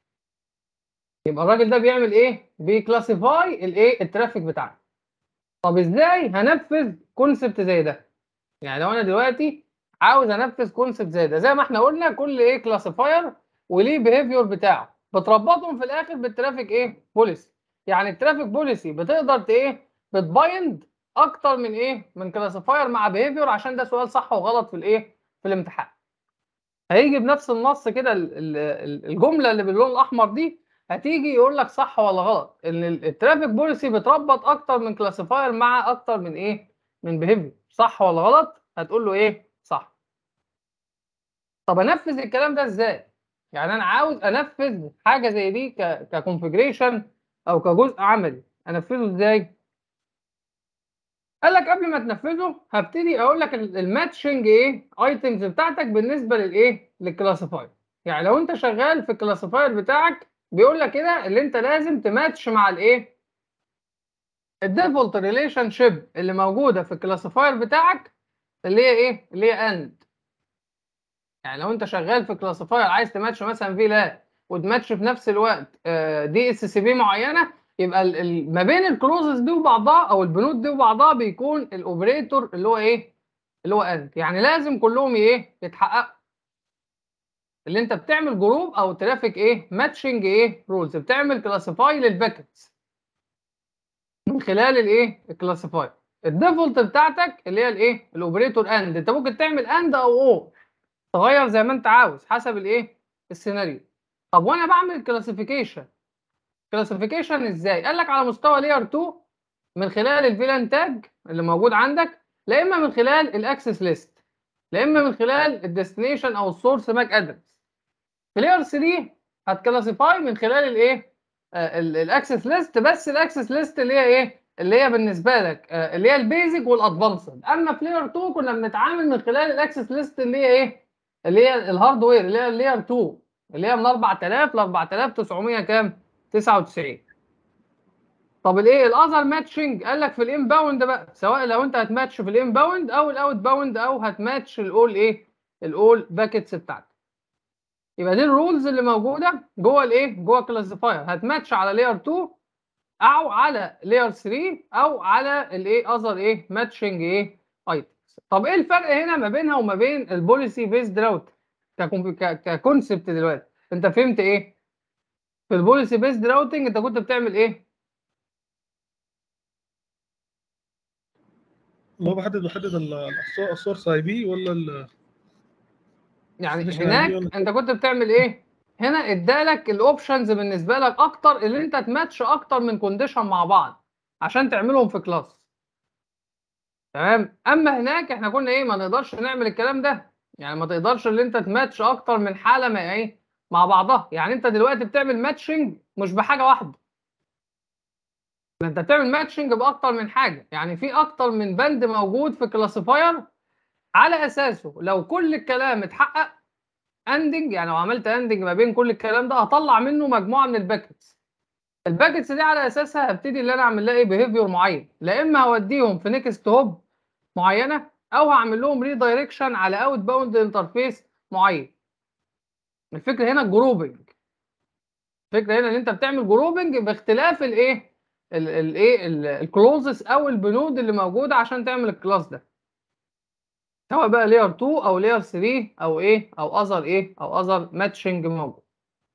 A: يبقى الراجل ده بيعمل ايه بيكلاسيفاي الايه الترافيك بتاعنا طب ازاي هنفذ كونسبت زي ده يعني لو انا دلوقتي عاوز انفذ كونسبت زي ده زي ما احنا قلنا كل ايه كلاسيفاير وليه بيهيفير بتاعه بتربطهم في الاخر بالترافيك ايه بوليسي يعني الترافيك بوليسي بتقدر ت- ايه بتبايند اكتر من ايه من كلاسيفاير مع بيهيفير عشان ده سؤال صح وغلط في الايه في الامتحان هيجي بنفس النص كده ال- ال- ال- الجمله اللي باللون الاحمر دي هتيجي يقول لك صح ولا غلط ان ال- الترافيك بوليسي بتربط اكتر من كلاسيفاير مع اكتر من ايه من بيهيفير صح ولا غلط هتقول له ايه صح طب انفذ الكلام ده ازاي يعني انا عاوز انفذ حاجه زي دي ككونفجريشن او كجزء عملي انفذه ازاي قال لك قبل ما تنفذه هبتدي اقول لك ال- الماتشنج ايه ايتمز بتاعتك بالنسبه للايه للكلاسيفاير يعني لو انت شغال في الكلاسيفاير بتاعك بيقول لك كده اللي انت لازم تماتش مع الايه الديفولت ريليشن شيب اللي موجوده في الكلاسيفاير بتاعك اللي هي ايه اللي هي اند يعني لو انت شغال في كلاسيفاير عايز تماتش مثلا في لا وتماتش في نفس الوقت دي اس سي بي معينه يبقى ال- ال- ما بين الكلوزز دي وبعضها او البنود دي وبعضها بيكون الاوبريتور اللي هو ايه اللي هو اند يعني لازم كلهم ايه يتحققوا اللي انت بتعمل جروب او ترافيك ايه ماتشنج ايه رولز بتعمل كلاسيفاي للباكتس من خلال الايه الكلاسيفاي الديفولت بتاعتك اللي هي الايه الاوبريتور اند انت ممكن تعمل اند او او تغير زي ما انت عاوز حسب الايه السيناريو طب وانا بعمل كلاسيفيكيشن كلاسيفيكيشن ازاي قال لك على مستوى لاير 2 من خلال الفيلان تاج اللي موجود عندك لا اما من خلال الاكسس ليست لا اما من خلال الديستنيشن او السورس ماك ادرس في لاير 3 هتكلاسيفاي من خلال الايه الاكسس ليست بس الاكسس ليست اللي هي ايه اللي هي بالنسبه لك آه، اللي هي البيزك والادفانسد اما في لاير 2 كنا بنتعامل من خلال الاكسس ليست اللي هي ايه اللي هي الهاردوير اللي هي اللاير 2 اللي هي من 4000 ل 4900 كام 99 طب الايه الاذر ماتشنج قال لك في الانباوند بقى سواء لو انت هتماتش في الانباوند او الاوت باوند او هتماتش الاول ايه الاول باكيتس بتاعتك يبقى دي الرولز اللي موجوده جوه الايه جوه الكلاسيفاير هتماتش على لاير 2 او على لاير 3 او على الايه اذر ايه ماتشنج ايه ايتمز طب ايه الفرق هنا ما بينها وما بين البوليسي بيزد راوت ككونسبت دلوقتي انت فهمت ايه في البوليسي بيزد راوتنج انت كنت بتعمل ايه
B: اللي هو بحدد بحدد ال- السو- السورس اي بي ولا ال-
A: يعني
B: مش
A: هناك
B: مليون.
A: انت كنت بتعمل ايه هنا ادالك الاوبشنز بالنسبه لك اكتر اللي انت تماتش اكتر من كونديشن مع بعض عشان تعملهم في كلاس تمام اما هناك احنا كنا ايه ما نقدرش نعمل الكلام ده يعني ما تقدرش اللي انت تماتش اكتر من حاله ما ايه مع بعضها يعني انت دلوقتي بتعمل ماتشنج مش بحاجه واحده ده انت بتعمل ماتشنج باكتر من حاجه يعني في اكتر من بند موجود في كلاسيفاير على اساسه لو كل الكلام اتحقق اندنج يعني لو عملت اندنج ما بين كل الكلام ده هطلع منه مجموعه من الباكتس الباكتس دي على اساسها هبتدي اللي انا اعمل لها ايه بيهيفير معين لا اما هوديهم في نيكست هوب معينه او هعمل لهم ريدايركشن على اوت باوند انترفيس معين الفكره هنا الجروبنج الفكره هنا ان انت بتعمل جروبنج باختلاف الايه الايه الكلوزز او البنود اللي موجوده عشان تعمل الكلاس ده سواء بقى لاير 2 او لاير 3 او ايه او اذر ايه او اذر ماتشنج موجود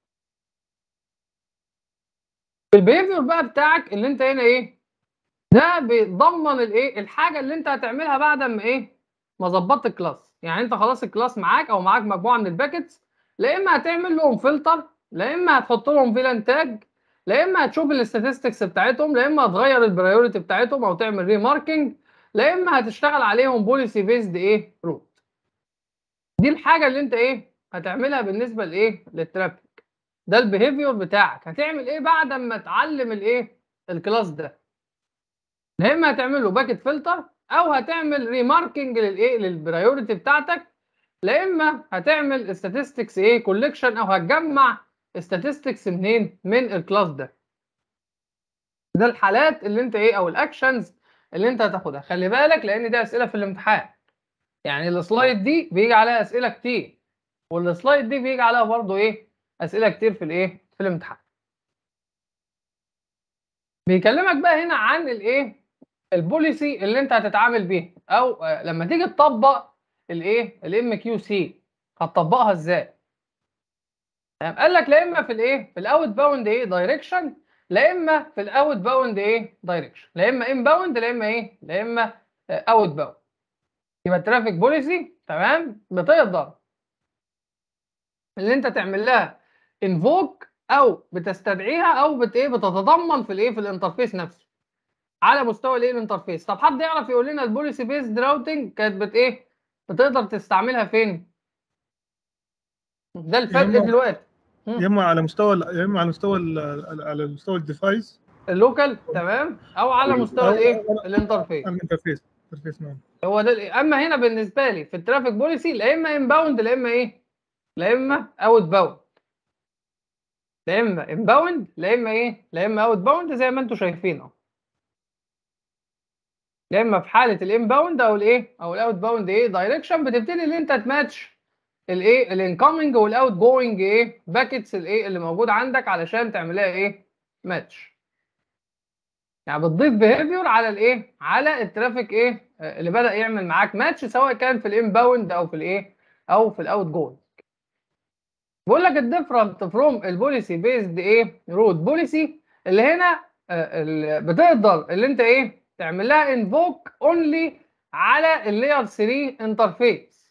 A: البيهيفير بقى بتاعك اللي انت هنا ايه ده بيضمن الايه الحاجه اللي انت هتعملها بعد ما ايه ما ظبطت الكلاس يعني انت خلاص الكلاس معاك او معاك مجموعه من الباكتس لا اما هتعمل لهم فلتر لا اما هتحط لهم فيلان تاج لا اما هتشوف الاستاتستكس بتاعتهم لا اما هتغير البرايورتي بتاعتهم او تعمل ريماركينج لا اما هتشتغل عليهم بوليسي بيزد ايه روت دي الحاجه اللي انت ايه هتعملها بالنسبه لايه للترافيك ده البيهيفير بتاعك هتعمل ايه بعد ما تعلم الايه الكلاس ده لا اما هتعمل له باكت فلتر او هتعمل ريماركينج للايه للبرايورتي بتاعتك لا اما هتعمل statistics ايه كولكشن او هتجمع statistics منين من الكلاس ده ده الحالات اللي انت ايه او الاكشنز اللي انت هتاخدها خلي بالك لان دي اسئله في الامتحان يعني السلايد دي بيجي عليها اسئله كتير والسلايد دي بيجي عليها برضو ايه اسئله كتير في الايه في الامتحان بيكلمك بقى هنا عن الايه البوليسي اللي انت هتتعامل بيها او لما تيجي تطبق الايه الام كيو سي هتطبقها ازاي تمام قال لك لا اما في الايه في الاوت باوند ايه دايركشن لا اما في الاوت باوند ايه دايركشن لا اما ان باوند لا اما ايه لا اما اوت باوند يبقى الترافيك بوليسي تمام بتقدر اللي انت تعمل لها انفوك او بتستدعيها او بت ايه بتتضمن في الايه في الانترفيس نفسه على مستوى الايه الانترفيس طب حد يعرف يقول لنا البوليسي بيزد راوتنج كانت بت ايه بتقدر تستعملها فين ده الفرق
B: يا إما-
A: دلوقتي
B: يا اما على مستوى ال- يا اما على مستوى ال- على مستوى الديفايس
A: اللوكال تمام او على مستوى
B: أو-
A: الايه
B: أو-
A: الانترفيس
B: الانترفيس الانترفيس نعم
A: هو ده الإيه. اما هنا بالنسبه لي في الترافيك بوليسي لا اما ان باوند لا اما ايه لا اما اوت باوند لا اما ان باوند لا اما ايه لا اما اوت باوند زي ما انتم شايفين اهو لا اما في حاله الان باوند او الايه او الاوت باوند ايه دايركشن بتبتدي ان انت تماتش الايه الانكoming والاوت جوينج ايه باكيتس الايه اللي موجود عندك علشان تعملها ايه ماتش يعني بتضيف بيهيفير على الايه على الترافيك ايه آه، اللي بدا يعمل معاك ماتش سواء كان في الان باوند او في الايه او في الاوت جوينج بقول لك الديفرنت فروم البوليسي بيزد ايه رود بوليسي اللي هنا آه، ال- بتقدر اللي انت ايه تعمل لها انفوك اونلي على اللاير 3 انترفيس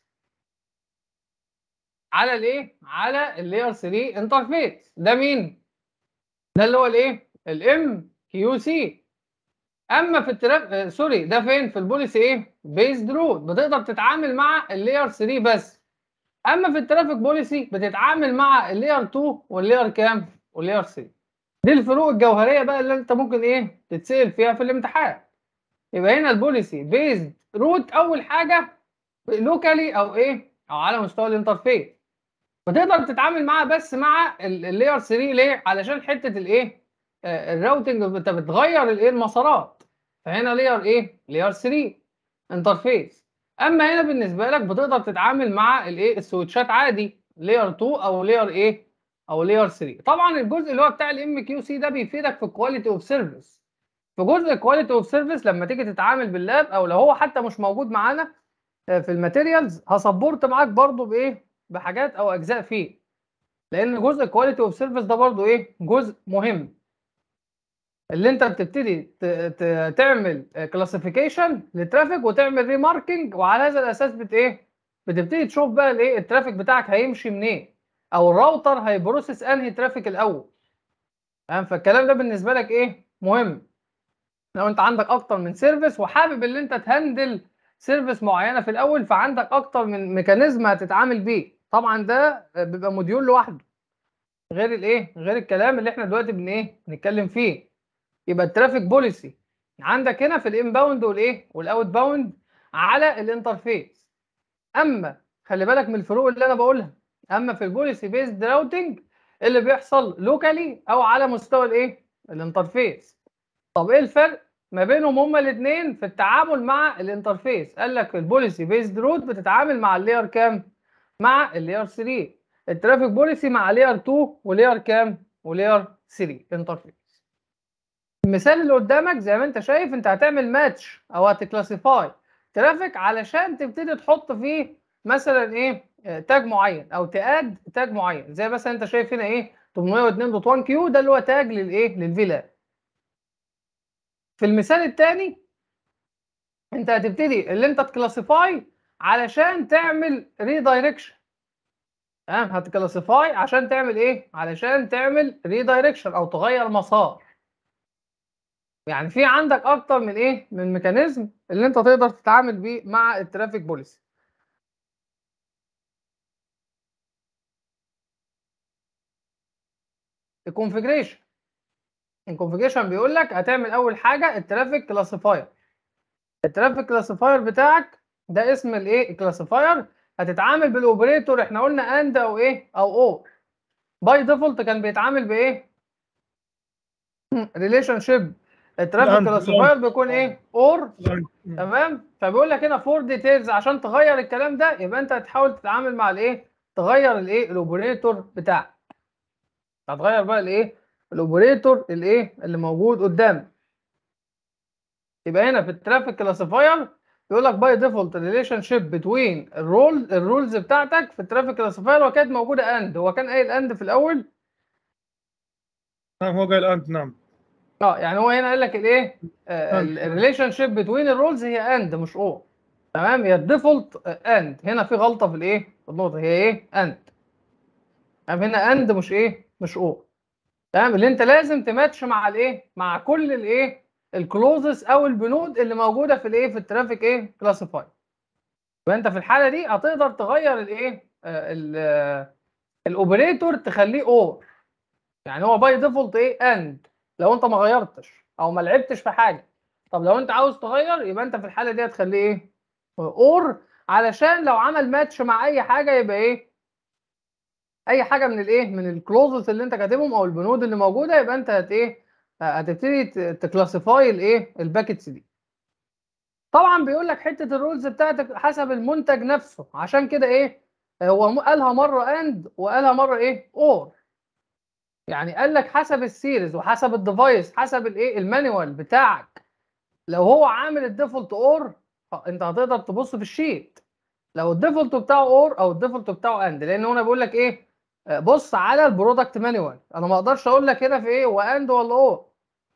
A: على الايه على اللاير 3 انترفيس ده مين ده اللي هو الايه الام كيو سي اما في التراف آه، سوري ده فين في البوليسي ايه بيزد رود بتقدر تتعامل مع اللاير 3 بس اما في الترافيك بوليسي بتتعامل مع اللاير 2 واللاير كام واللاير 3 دي الفروق الجوهريه بقى اللي انت ممكن ايه تتسال فيها في الامتحان يبقى هنا البوليسي بيزد روت اول حاجه لوكالي او ايه او على مستوى الانترفيس بتقدر تتعامل معاها بس مع اللاير 3 ليه علشان حته الايه آه، الراوتنج انت بتغير الايه المسارات فهنا لاير ايه لاير 3 انترفيس اما هنا بالنسبه لك بتقدر تتعامل مع الايه السويتشات عادي لاير 2 او لاير ايه او لاير 3 طبعا الجزء اللي هو بتاع الام كيو سي ده بيفيدك في الكواليتي اوف سيرفيس في جزء الكواليتي اوف سيرفيس لما تيجي تتعامل باللاب او لو هو حتى مش موجود معانا آه، في الماتيريالز هسبورت معاك برضو بايه بحاجات او اجزاء فيه لان جزء الكواليتي اوف سيرفيس ده برضو ايه جزء مهم اللي انت بتبتدي ت- ت- تعمل كلاسيفيكيشن للترافيك وتعمل ريماركينج وعلى هذا الاساس بت ايه بتبتدي تشوف بقى الايه الترافيك بتاعك هيمشي منين او الراوتر هيبروسس انهي ترافيك الاول تمام فالكلام ده بالنسبه لك ايه مهم لو انت عندك اكتر من سيرفيس وحابب ان انت تهندل سيرفيس معينه في الاول فعندك اكتر من ميكانيزم هتتعامل بيه طبعا ده بيبقى موديول لوحده غير الايه غير الكلام اللي احنا دلوقتي بن ايه بنتكلم فيه يبقى الترافيك بوليسي عندك هنا في الانباوند والايه والاوت باوند على الانترفيس اما خلي بالك من الفروق اللي انا بقولها اما في البوليسي بيزد راوتنج اللي بيحصل لوكالي او على مستوى الايه الانترفيس طب ايه الفرق ما بينهم هما الاثنين في التعامل مع الانترفيس قال لك في البوليسي بيزد روت بتتعامل مع اللاير كام مع اللاير 3 الترافيك بوليسي مع لاير 2 ولاير كام ولاير 3 انترفيس المثال اللي قدامك زي ما انت شايف انت هتعمل ماتش او هتكلاسيفاي ترافيك علشان تبتدي تحط فيه مثلا ايه تاج معين او تاد تاج معين زي مثلا انت شايف هنا ايه 802.1 كيو ده اللي هو تاج للايه للفيلا في المثال الثاني انت هتبتدي اللي انت تكلاسيفاي علشان تعمل ريدايركشن تمام هتكلاسيفاي عشان تعمل ايه علشان تعمل ريدايركشن او تغير مسار يعني في عندك اكتر من ايه من ميكانيزم اللي انت تقدر تتعامل بيه مع الترافيك بوليسي الكونفيجريشن الكونفيجريشن بيقول لك هتعمل اول حاجه الترافيك كلاسيفاير الترافيك كلاسيفاير بتاعك ده اسم الايه الكلاسيفاير هتتعامل بالاوبريتور احنا قلنا اند او ايه او او باي ديفولت كان بيتعامل بايه ريليشن شيب الترافيك
B: الأند،
A: كلاسيفاير
B: الأند.
A: بيكون ايه اور
B: مم.
A: تمام فبيقول لك هنا فور ديتيلز عشان تغير الكلام ده يبقى انت هتحاول تتعامل مع الايه تغير الايه الاوبريتور بتاعك هتغير بقى الايه الاوبريتور الايه اللي موجود قدامك يبقى هنا في الترافيك كلاسيفاير يقول لك باي ديفولت ريليشن شيب بتوين الرول الرولز بتاعتك في الترافيك كلاسيفاير وكانت موجوده اند هو كان قايل اند في الاول
B: نعم هو قال انت نعم
A: اه يعني هو هنا قال لك الايه
B: And.
A: الريليشن شيب بتوين الرولز هي اند مش او تمام هي الديفولت اند هنا في غلطه في الايه في النقطه هي ايه اند تمام هنا اند مش ايه مش او تمام اللي انت لازم تماتش مع الايه مع كل الايه الكلوزز او البنود اللي موجوده في الايه في الترافيك ايه كلاسيفاي يبقى انت في الحاله دي هتقدر تغير الايه آه، ال- آه، الاوبريتور تخليه اور يعني هو باي ديفولت ايه اند لو انت ما غيرتش او ما لعبتش في حاجه طب لو انت عاوز تغير يبقى انت في الحاله دي هتخليه ايه اور علشان لو عمل ماتش مع اي حاجه يبقى ايه اي حاجه من الايه من الكلوزز اللي انت كاتبهم او البنود اللي موجوده يبقى انت هت ايه هتبتدي ت- تكلاسيفاي الايه الباكيتس دي طبعا بيقول لك حته الرولز بتاعتك حسب المنتج نفسه عشان كده ايه هو م- قالها مره اند وقالها مره ايه اور يعني قال لك حسب السيريز وحسب الديفايس حسب الايه المانيوال بتاعك لو هو عامل الديفولت اور انت هتقدر تبص في الشيت لو الديفولت بتاعه اور او الديفولت بتاعه اند لان هنا بيقول لك ايه آه، بص على البرودكت مانيوال انا ما اقدرش اقول لك هنا في ايه واند ولا اور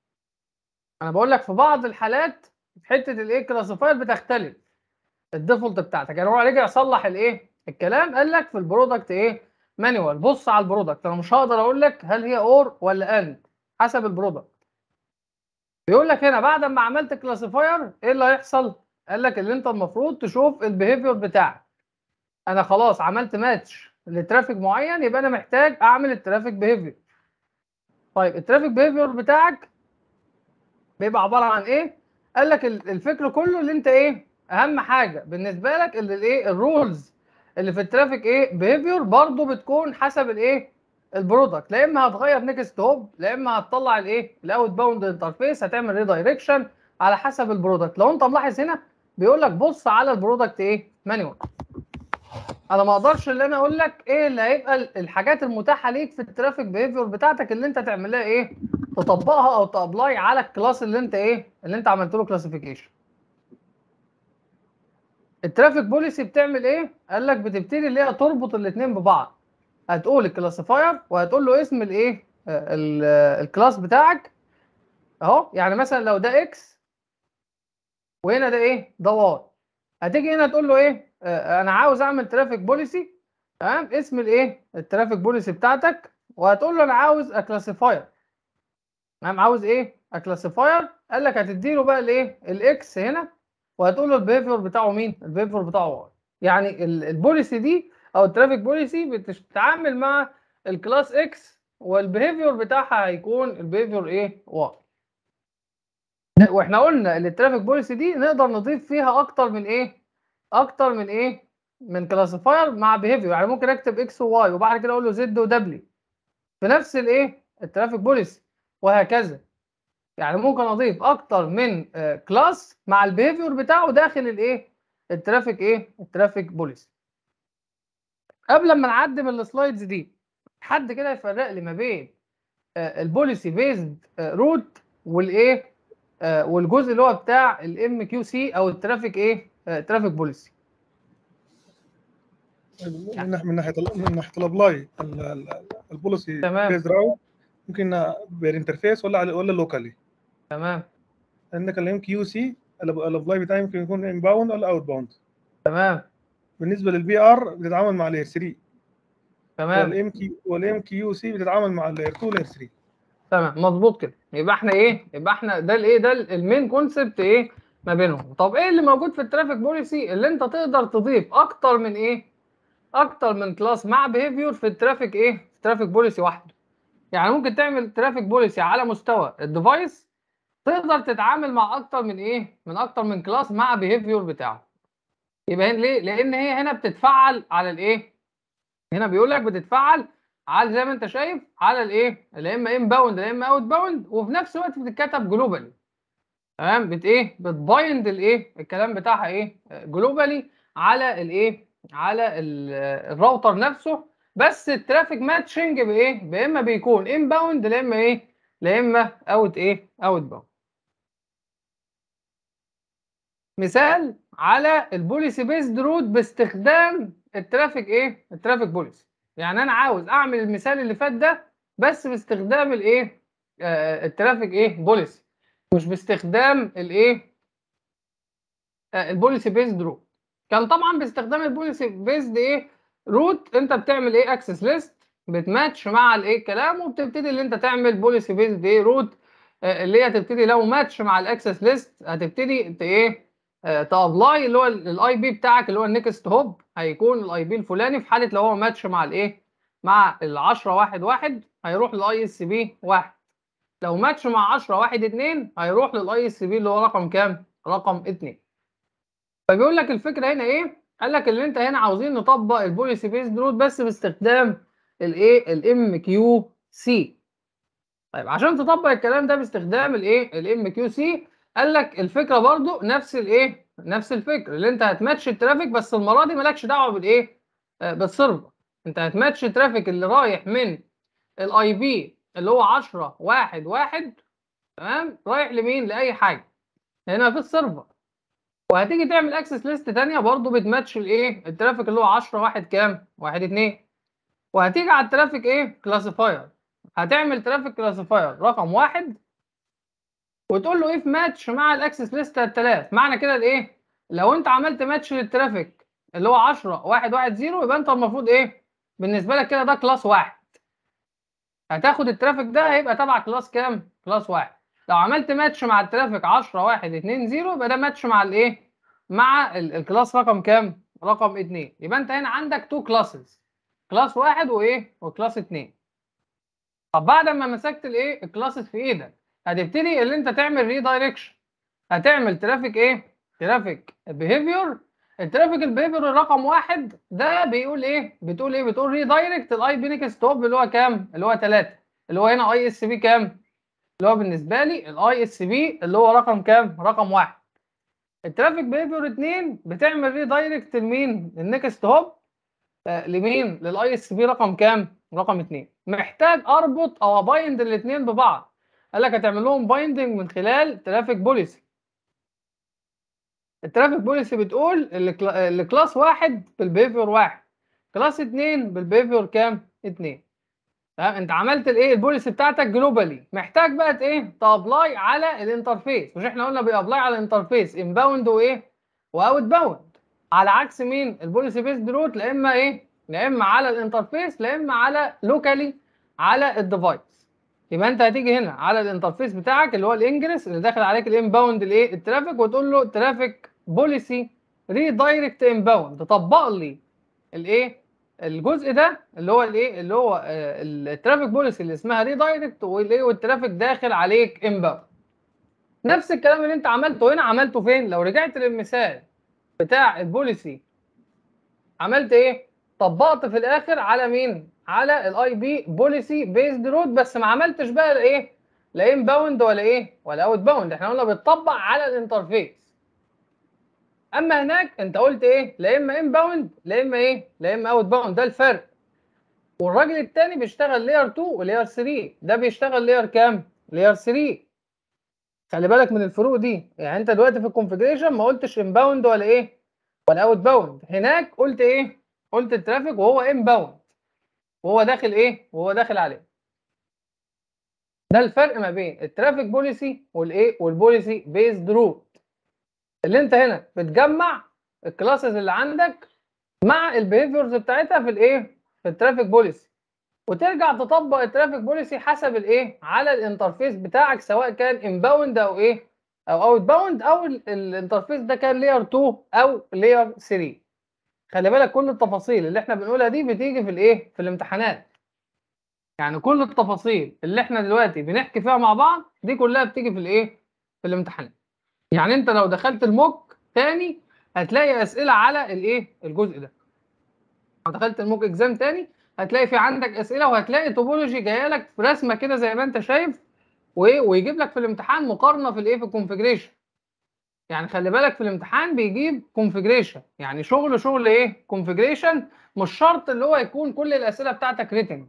A: انا بقول لك في بعض الحالات في حته الايه كلاسيفاير بتختلف الديفولت بتاعتك يعني هو رجع صلح الايه الكلام قال لك في البرودكت ايه مانيوال بص على البرودكت انا مش هقدر اقول لك هل هي اور ولا اند حسب البرودكت بيقول لك هنا بعد ما عملت كلاسيفاير ايه اللي هيحصل قال لك اللي انت المفروض تشوف البيهيفير بتاعك انا خلاص عملت ماتش لترافيك معين يبقى انا محتاج اعمل الترافيك بيهيفير طيب الترافيك بيهيفير بتاعك بيبقى عباره عن ايه قال لك ال- الفكر كله اللي انت ايه اهم حاجه بالنسبه لك اللي الايه الرولز اللي في الترافيك ايه بيهيفير برضو بتكون حسب الايه البرودكت لا اما هتغير نيكست هوب لا اما هتطلع الايه الاوت باوند انترفيس هتعمل ريدايركشن على حسب البرودكت لو انت ملاحظ هنا بيقول لك بص على البرودكت ايه مانيوال انا ما اقدرش اللي انا اقول لك ايه اللي هيبقى ال- الحاجات المتاحه ليك في الترافيك بيهيفير بتاعتك اللي انت تعملها ايه تطبقها او تابلاي على الكلاس اللي انت ايه اللي انت عملت له كلاسيفيكيشن الترافيك بوليسي بتعمل ايه قال لك بتبتدي اللي هي تربط الاثنين ببعض هتقول الكلاسيفاير وهتقول له اسم الايه آه، ال- آه، الكلاس بتاعك اهو يعني مثلا لو ده اكس وهنا ده ايه ده واي هتيجي هنا تقول له ايه آه، انا عاوز اعمل ترافيك بوليسي تمام اسم الايه الترافيك بوليسي بتاعتك وهتقول له انا عاوز اكلاسيفاير تمام عاوز ايه اكلاسيفاير قال لك هتدي له بقى الايه الاكس هنا وهتقول له البيهيفير بتاعه مين البيهيفير بتاعه واي يعني ال- البوليسي دي او الترافيك بوليسي بتتعامل مع الكلاس اكس والبيهيفير بتاعها هيكون البيهيفير ايه واي واحنا قلنا ان الترافيك بوليسي دي نقدر نضيف فيها اكتر من ايه اكتر من ايه من كلاسيفاير مع بيهيفير يعني ممكن اكتب اكس وواي وبعد كده اقول له زد ودبليو في نفس الايه الترافيك بوليسي وهكذا يعني ممكن اضيف اكتر من كلاس مع البيهيفير بتاعه داخل الايه الترافيك ايه الترافيك بوليسي قبل ما نعدي من السلايدز دي حد كده يفرق لي ما بين البوليسي بيزد روت والايه آه، والجزء اللي هو بتاع الام كيو سي او الترافيك ايه ترافيك بوليسي
B: من ناحيه من ناحيه من ناحيه الابلاي البوليسي
A: تمام.
B: بيز راوت ممكن بالانترفيس ولا على ولا لوكالي
A: تمام
B: عندك الام كيو سي الابلاي بتاعي ممكن يكون ان باوند ولا اوت باوند
A: تمام
B: بالنسبه للبي ار بتتعامل مع الاير 3
A: تمام
B: والام كيو والام كيو سي بتتعامل مع الاير 2 والاير 3
A: تمام مظبوط كده يبقى احنا ايه يبقى احنا ده الايه ده المين كونسبت ايه ما بينهم طب ايه اللي موجود في الترافيك بوليسي اللي انت تقدر تضيف اكتر من ايه اكتر من كلاس مع بيهيفير في الترافيك ايه في الترافيك بوليسي وحده يعني ممكن تعمل ترافيك بوليسي على مستوى الديفايس تقدر تتعامل مع اكتر من ايه من اكتر من كلاس مع بيهيفير بتاعه يبقى هنا ليه لان هي هنا بتتفعل على الايه هنا بيقول لك بتتفعل على زي ما انت شايف على الايه يا اما ان باوند يا اما اوت باوند وفي نفس الوقت بتتكتب جلوبالي تمام بت ايه بتبايند الايه الكلام بتاعها ايه جلوبالي على الايه على ال- الراوتر نفسه بس الترافيك ماتشنج بايه يا اما بيكون ان باوند يا اما ايه يا اما اوت ايه اوت باوند مثال على البوليسي بيزد روت باستخدام الترافيك ايه الترافيك بوليسي يعني انا عاوز اعمل المثال اللي فات ده بس باستخدام الايه آه الترافيك ايه بوليسي مش باستخدام الايه آه البوليسي بيزد روت كان طبعا باستخدام البوليسي بيزد ايه روت انت بتعمل ايه اكسس ليست بتماتش مع الايه الكلام وبتبتدي اللي انت تعمل بوليسي بيزد ايه روت آه اللي هي تبتدي لو ماتش مع الاكسس ليست هتبتدي ت- ايه تابلاي اللي هو الاي بي بتاعك اللي هو النكست هوب هيكون الاي بي الفلاني في حاله لو هو ماتش مع الايه مع ال 10 واحد واحد هيروح للاي اس بي واحد لو ماتش مع 10 واحد اتنين هيروح للاي اس بي اللي هو رقم كام؟ رقم اتنين فبيقول لك الفكره هنا ايه؟ قال لك اللي انت هنا عاوزين نطبق البوليسي بيز روت بس باستخدام الايه؟ الام كيو سي طيب عشان تطبق الكلام ده باستخدام الايه؟ الام كيو سي قال لك الفكره برضو نفس الايه؟ نفس الفكره اللي انت هتماتش الترافيك بس المره دي مالكش دعوه بالايه؟ آه، بالسيرفر انت هتماتش الترافيك اللي رايح من الاي بي اللي هو 10 واحد واحد تمام رايح لمين؟ لاي حاجه هنا في السيرفر وهتيجي تعمل اكسس ليست تانية برضو بتماتش الايه؟ الترافيك اللي هو 10 واحد كام؟ واحد اتنين وهتيجي على الترافيك ايه؟ كلاسيفاير هتعمل ترافيك كلاسيفاير رقم واحد وتقول له ايه في ماتش مع الاكسس ليست 3000 معنى كده الايه لو انت عملت ماتش للترافيك اللي هو 10 1 1 0 يبقى انت المفروض ايه بالنسبه لك كده ده كلاس واحد هتاخد الترافيك ده هيبقى تبع كلاس كام كلاس واحد لو عملت ماتش مع الترافيك 10 1 2 0 يبقى ده ماتش مع الايه مع ال- الكلاس رقم كام رقم 2 يبقى انت هنا عندك تو كلاسز كلاس واحد وايه وكلاس 2 طب بعد ما مسكت الايه الكلاسز في ايدك هتبتدي اللي انت تعمل ريدايركشن هتعمل ترافيك ايه ترافيك بيهيفير الترافيك البيهيفير رقم واحد ده بيقول ايه بتقول ايه بتقول ريدايركت الاي بي نيكست هوب اللي هو كام اللي هو 3 اللي هو هنا اي اس بي كام اللي هو بالنسبه لي الاي اس بي اللي هو رقم كام رقم واحد الترافيك بيهيفير 2 بتعمل ريدايركت لمين النيكست هوب آه، لمين للاي اس بي رقم كام رقم 2 محتاج اربط او ابايند الاثنين ببعض قال لك هتعمل لهم بايندنج من خلال ترافيك بوليسي الترافيك بوليسي بتقول الكلا- الكلاس واحد بالبيفير واحد كلاس اتنين بالبيفير كام اتنين تمام انت عملت الايه البوليسي بتاعتك جلوبالي محتاج بقى ت- ايه تابلاي على الانترفيس مش احنا قلنا بيابلاي على الانترفيس انباوند وايه واوت باوند على عكس مين البوليسي بيست روت لا اما ايه لا اما على الانترفيس لا اما على لوكالي على الديفايس يبقى انت هتيجي هنا على الانترفيس بتاعك اللي هو الانجريس اللي داخل عليك الانباوند الايه الترافيك وتقول له ترافيك بوليسي ريدايركت انباوند تطبق لي الايه الجزء ده اللي هو الايه اللي هو آه، الترافيك بوليسي اللي اسمها ريدايركت والايه والترافيك داخل عليك انباوند نفس الكلام اللي انت عملته هنا عملته فين لو رجعت للمثال بتاع البوليسي عملت ايه طبقت في الاخر على مين على الاي بي بوليسي بيزد رود بس ما عملتش بقى الايه لا ان باوند ولا ايه ولا اوت باوند احنا قلنا بتطبق على الانترفيس اما هناك انت قلت ايه لا اما ان باوند لا اما ايه لا اما اوت باوند ده الفرق والراجل التاني بيشتغل لاير 2 ولاير 3 ده بيشتغل لاير كام لاير 3 خلي بالك من الفروق دي يعني انت دلوقتي في الكونفجريشن ما قلتش انباوند ولا ايه ولا اوت باوند هناك قلت ايه قلت الترافيك وهو انباوند وهو داخل ايه وهو داخل عليه ده الفرق ما بين الترافيك بوليسي والايه والبوليسي بيزد روت اللي انت هنا بتجمع الكلاسز اللي عندك مع البيهيفيرز بتاعتها في الايه في الترافيك بوليسي وترجع تطبق الترافيك بوليسي حسب الايه على الانترفيس بتاعك سواء كان انباوند او ايه او اوت باوند او ال- الانترفيس ده كان لاير 2 او لاير 3 خلي بالك كل التفاصيل اللي احنا بنقولها دي بتيجي في الايه في الامتحانات يعني كل التفاصيل اللي احنا دلوقتي بنحكي فيها مع بعض دي كلها بتيجي في الايه في الامتحانات يعني انت لو دخلت الموك تاني هتلاقي اسئله على الايه الجزء ده لو دخلت الموك اكزام تاني هتلاقي في عندك اسئله وهتلاقي توبولوجي جايه لك في رسمه كده زي ما انت شايف وايه ويجيب لك في الامتحان مقارنه في الايه في الكونفجريشن يعني خلي بالك في الامتحان بيجيب كونفجريشن يعني شغل شغل ايه كونفجريشن مش شرط اللي هو يكون كل الاسئله بتاعتك ريتن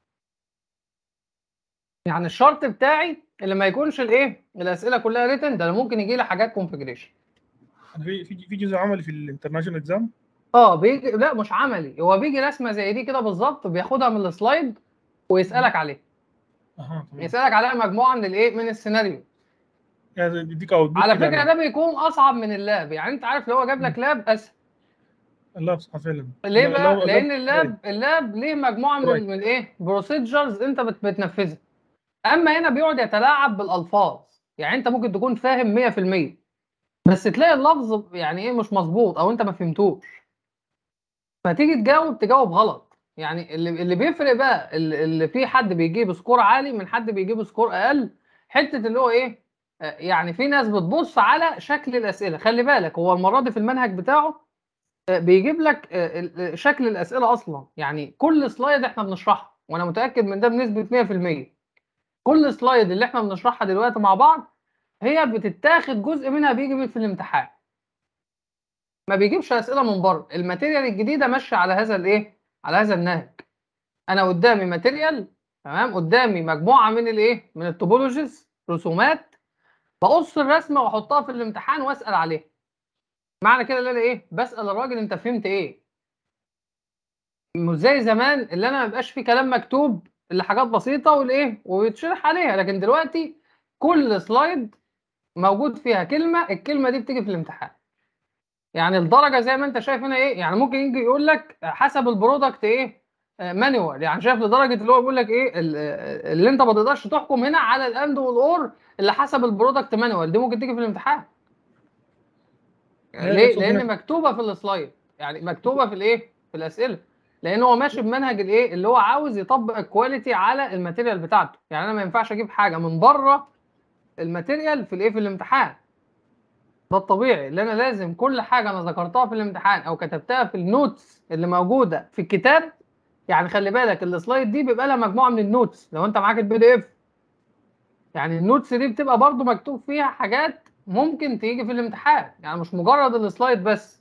A: يعني الشرط بتاعي اللي ما يكونش الايه الاسئله كلها ريتن ده ممكن يجي لي حاجات كونفجريشن
B: أنا في في في جزء عملي في الانترناشونال اكزام
A: اه بيجي لا مش عملي هو بيجي رسمه زي دي كده بالظبط بياخدها من السلايد ويسالك عليها
B: اها تمام
A: يسالك عليها مجموعه من الايه من السيناريو
B: يعني يديك اوت
A: على فكره ده بيكون اصعب من اللاب يعني انت عارف لو هو جاب لك لاب اسهل
B: لا بصراحه فعلا
A: ليه
B: لا-
A: بقى
B: لا-
A: لان
B: لا-
A: اللاب اللاب ليه مجموعه من
B: Right.
A: ال- من ايه بروسيجرز انت بت- بتنفذها اما هنا بيقعد يتلاعب بالالفاظ يعني انت ممكن تكون فاهم 100% بس تلاقي اللفظ يعني ايه مش مظبوط او انت ما فهمتوش فتيجي تجاوب تجاوب غلط يعني اللي اللي بيفرق بقى اللي اللي في حد بيجيب سكور عالي من حد بيجيب سكور اقل حته اللي هو ايه آه، يعني في ناس بتبص على شكل الاسئله خلي بالك هو المره دي في المنهج بتاعه آه، بيجيب لك آه، ال- آه، شكل الاسئله اصلا يعني كل سلايد احنا بنشرحها وانا متاكد من ده بنسبه 100% كل سلايد اللي احنا بنشرحها دلوقتي مع بعض هي بتتاخد جزء منها بيجي في الامتحان ما بيجيبش اسئله من بره الماتيريال الجديده ماشيه على هذا الايه على هذا النهج انا قدامي ماتيريال تمام قدامي مجموعه من الايه من التوبولوجيز رسومات بقص الرسمه واحطها في الامتحان واسال عليها معنى كده اللي انا ايه بسال الراجل انت فهمت ايه مش زي زمان اللي انا ما بيبقاش فيه كلام مكتوب اللي حاجات بسيطه والايه ويتشرح عليها لكن دلوقتي كل سلايد موجود فيها كلمه الكلمه دي بتيجي في الامتحان يعني الدرجه زي ما انت شايف هنا ايه يعني ممكن يجي يقول لك حسب البرودكت ايه مانوال يعني شايف لدرجه اللي هو بيقول لك ايه ال- آه، اللي انت ما تقدرش تحكم هنا على الاند والاور اللي حسب البرودكت مانوال دي ممكن تيجي في الامتحان
B: هي
A: ليه
B: تقصد
A: لان
B: هنا-
A: مكتوبه في السلايد يعني مكتوبه في الايه في الاسئله لان هو ماشي بمنهج الايه اللي هو عاوز يطبق الكواليتي على الماتيريال بتاعته يعني انا ما ينفعش اجيب حاجه من بره الماتيريال في الايه في الامتحان ده الطبيعي اللي انا لازم كل حاجه انا ذكرتها في الامتحان او كتبتها في النوتس اللي موجوده في الكتاب يعني خلي بالك السلايد دي بيبقى لها مجموعه من النوتس لو انت معاك البي دي اف يعني النوتس دي بتبقى برضو مكتوب فيها حاجات ممكن تيجي في الامتحان يعني مش مجرد السلايد بس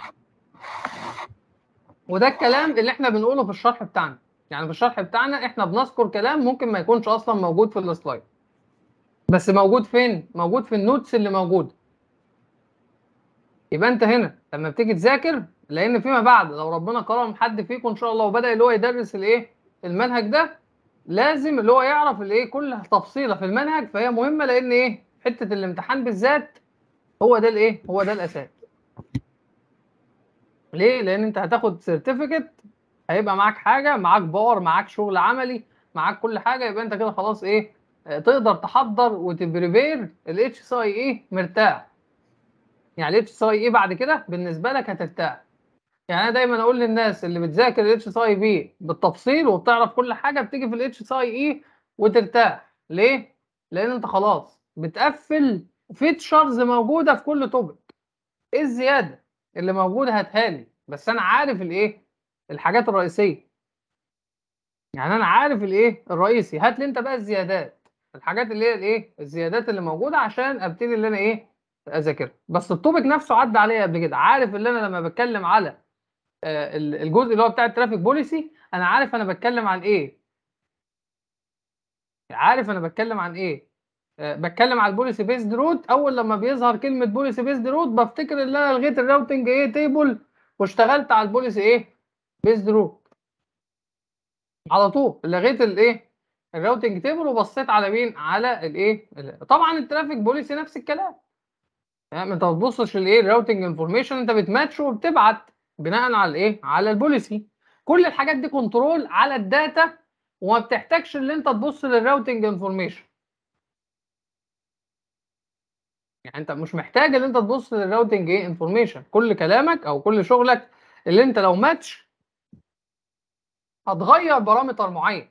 A: وده الكلام اللي احنا بنقوله في الشرح بتاعنا يعني في الشرح بتاعنا احنا بنذكر كلام ممكن ما يكونش اصلا موجود في السلايد بس موجود فين موجود في النوتس اللي موجوده يبقى انت هنا لما بتيجي تذاكر لان فيما بعد لو ربنا كرم حد فيكم ان شاء الله وبدا اللي هو يدرس الايه المنهج ده لازم اللي هو يعرف الايه كل تفصيله في المنهج فهي مهمه لان ايه حته الامتحان بالذات هو ده الايه هو ده الاساس ليه لان انت هتاخد سيرتيفيكت هيبقى معاك حاجه معاك باور معاك شغل عملي معاك كل حاجه يبقى انت كده خلاص ايه آه، تقدر تحضر وتبريبير الاتش سي اي ايه مرتاح يعني الاتش سي اي بعد كده بالنسبه لك هترتاح يعني انا دايما اقول للناس اللي بتذاكر الاتش سي بي بالتفصيل وبتعرف كل حاجه بتيجي في الاتش سي اي وترتاح ليه لان انت خلاص بتقفل فيتشرز موجوده في كل توبك ايه الزياده اللي موجوده هاتها لي بس انا عارف الايه الحاجات الرئيسيه يعني انا عارف الايه الرئيسي هات لي انت بقى الزيادات الحاجات اللي هي الايه الزيادات اللي موجوده عشان ابتدي اللي انا ايه اذاكرها بس التوبيك نفسه عدى عليا قبل كده عارف اللي انا لما بتكلم على آه، ال- الجزء اللي هو بتاع الترافيك بوليسي انا عارف انا بتكلم عن ايه عارف انا بتكلم عن ايه آه، بتكلم على البوليسي بيزد روت اول لما بيظهر كلمه بوليسي بيزد روت بفتكر ان انا لغيت الراوتنج ايه تيبل واشتغلت على البوليسي ايه بيزد روت على طول لغيت الايه الراوتنج تيبل وبصيت على مين على الايه ال- طبعا الترافيك بوليسي نفس الكلام تمام انت ما بتبصش للايه الراوتنج انفورميشن انت بتماتش وبتبعت بناء على الايه على البوليسي كل الحاجات دي كنترول على الداتا وما بتحتاجش ان انت تبص للراوتنج انفورميشن يعني انت مش محتاج ان انت تبص للراوتنج ايه انفورميشن كل كلامك او كل شغلك اللي انت لو ماتش هتغير بارامتر معين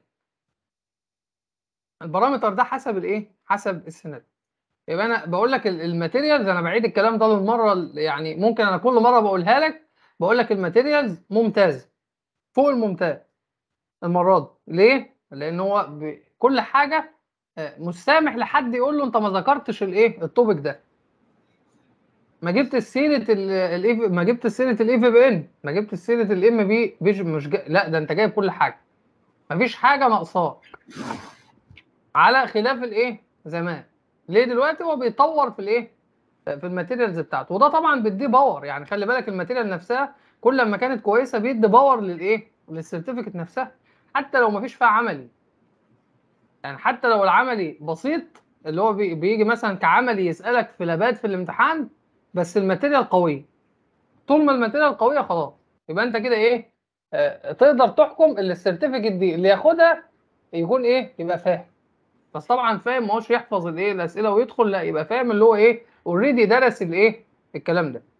A: البارامتر ده حسب الايه حسب السيناريو يبقى انا بقول لك الماتيريالز انا بعيد الكلام ده للمره ال- يعني ممكن انا كل مره بقولها لك بقول لك الماتيريالز ممتازه فوق الممتاز المره دي ليه لان هو ب... كل حاجه آه، مش سامح لحد يقول له انت ما ذكرتش الايه التوبيك ده ما جبت سيره الاي ما جبت سيره الاي في بي ان ما جبت سيره الام بي بيج مش جا... لا ده انت جايب كل حاجه مفيش حاجه ناقصاك على خلاف الايه زمان ليه دلوقتي هو بيطور في الايه في الماتيريالز بتاعته وده طبعا بيديه باور يعني خلي بالك الماتيريال نفسها كل ما كانت كويسه بيدي باور للايه للسيرتيفيكت نفسها حتى لو مفيش فيها عملي يعني حتى لو العملي بسيط اللي هو بي- بيجي مثلا كعملي يسالك في لابات في الامتحان بس الماتيريال قويه طول ما الماتيريال قويه خلاص يبقى انت كده ايه آه تقدر تحكم ان السيرتيفيكت دي اللي ياخدها يكون ايه يبقى فاهم بس طبعا فاهم ما هوش يحفظ الايه الاسئله ويدخل لا يبقى فاهم اللي هو ايه اوريدي درس الايه الكلام ده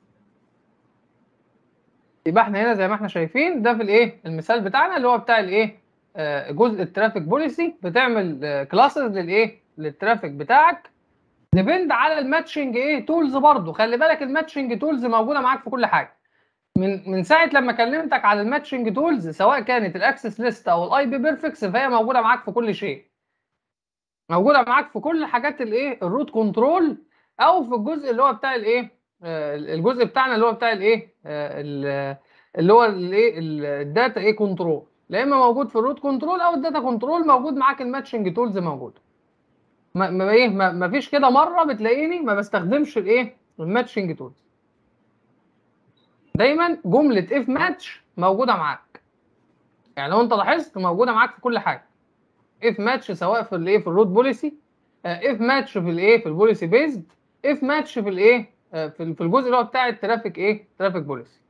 A: يبقى احنا هنا زي ما احنا شايفين ده في الايه المثال بتاعنا اللي هو بتاع الايه آه، جزء الترافيك بوليسي بتعمل كلاسز للايه للترافيك بتاعك ديبند على الماتشنج ايه تولز برضو خلي بالك الماتشنج تولز موجوده معاك في كل حاجه من من ساعه لما كلمتك على الماتشنج تولز سواء كانت الاكسس ليست او الاي بي بيرفكس فهي موجوده معاك في كل شيء موجوده معاك في كل حاجات الايه الروت كنترول او في الجزء اللي هو بتاع الايه آه، الجزء بتاعنا اللي هو بتاع الايه آه، ال- اللي هو الايه الداتا ايه كنترول لا اما موجود في الروت كنترول او الداتا كنترول موجود معاك الماتشنج تولز موجوده ما ما ايه ما ما فيش كده مره بتلاقيني ما بستخدمش الايه الماتشنج تولز دايما جمله اف ماتش موجوده معاك يعني لو انت لاحظت موجوده معاك في كل حاجه اف ماتش سواء في الايه في الروت بوليسي اف ماتش في الايه في البوليسي بيزد اف ماتش في الايه آه، في ال- في الجزء اللي هو بتاع الترافيك ايه ترافيك بوليسي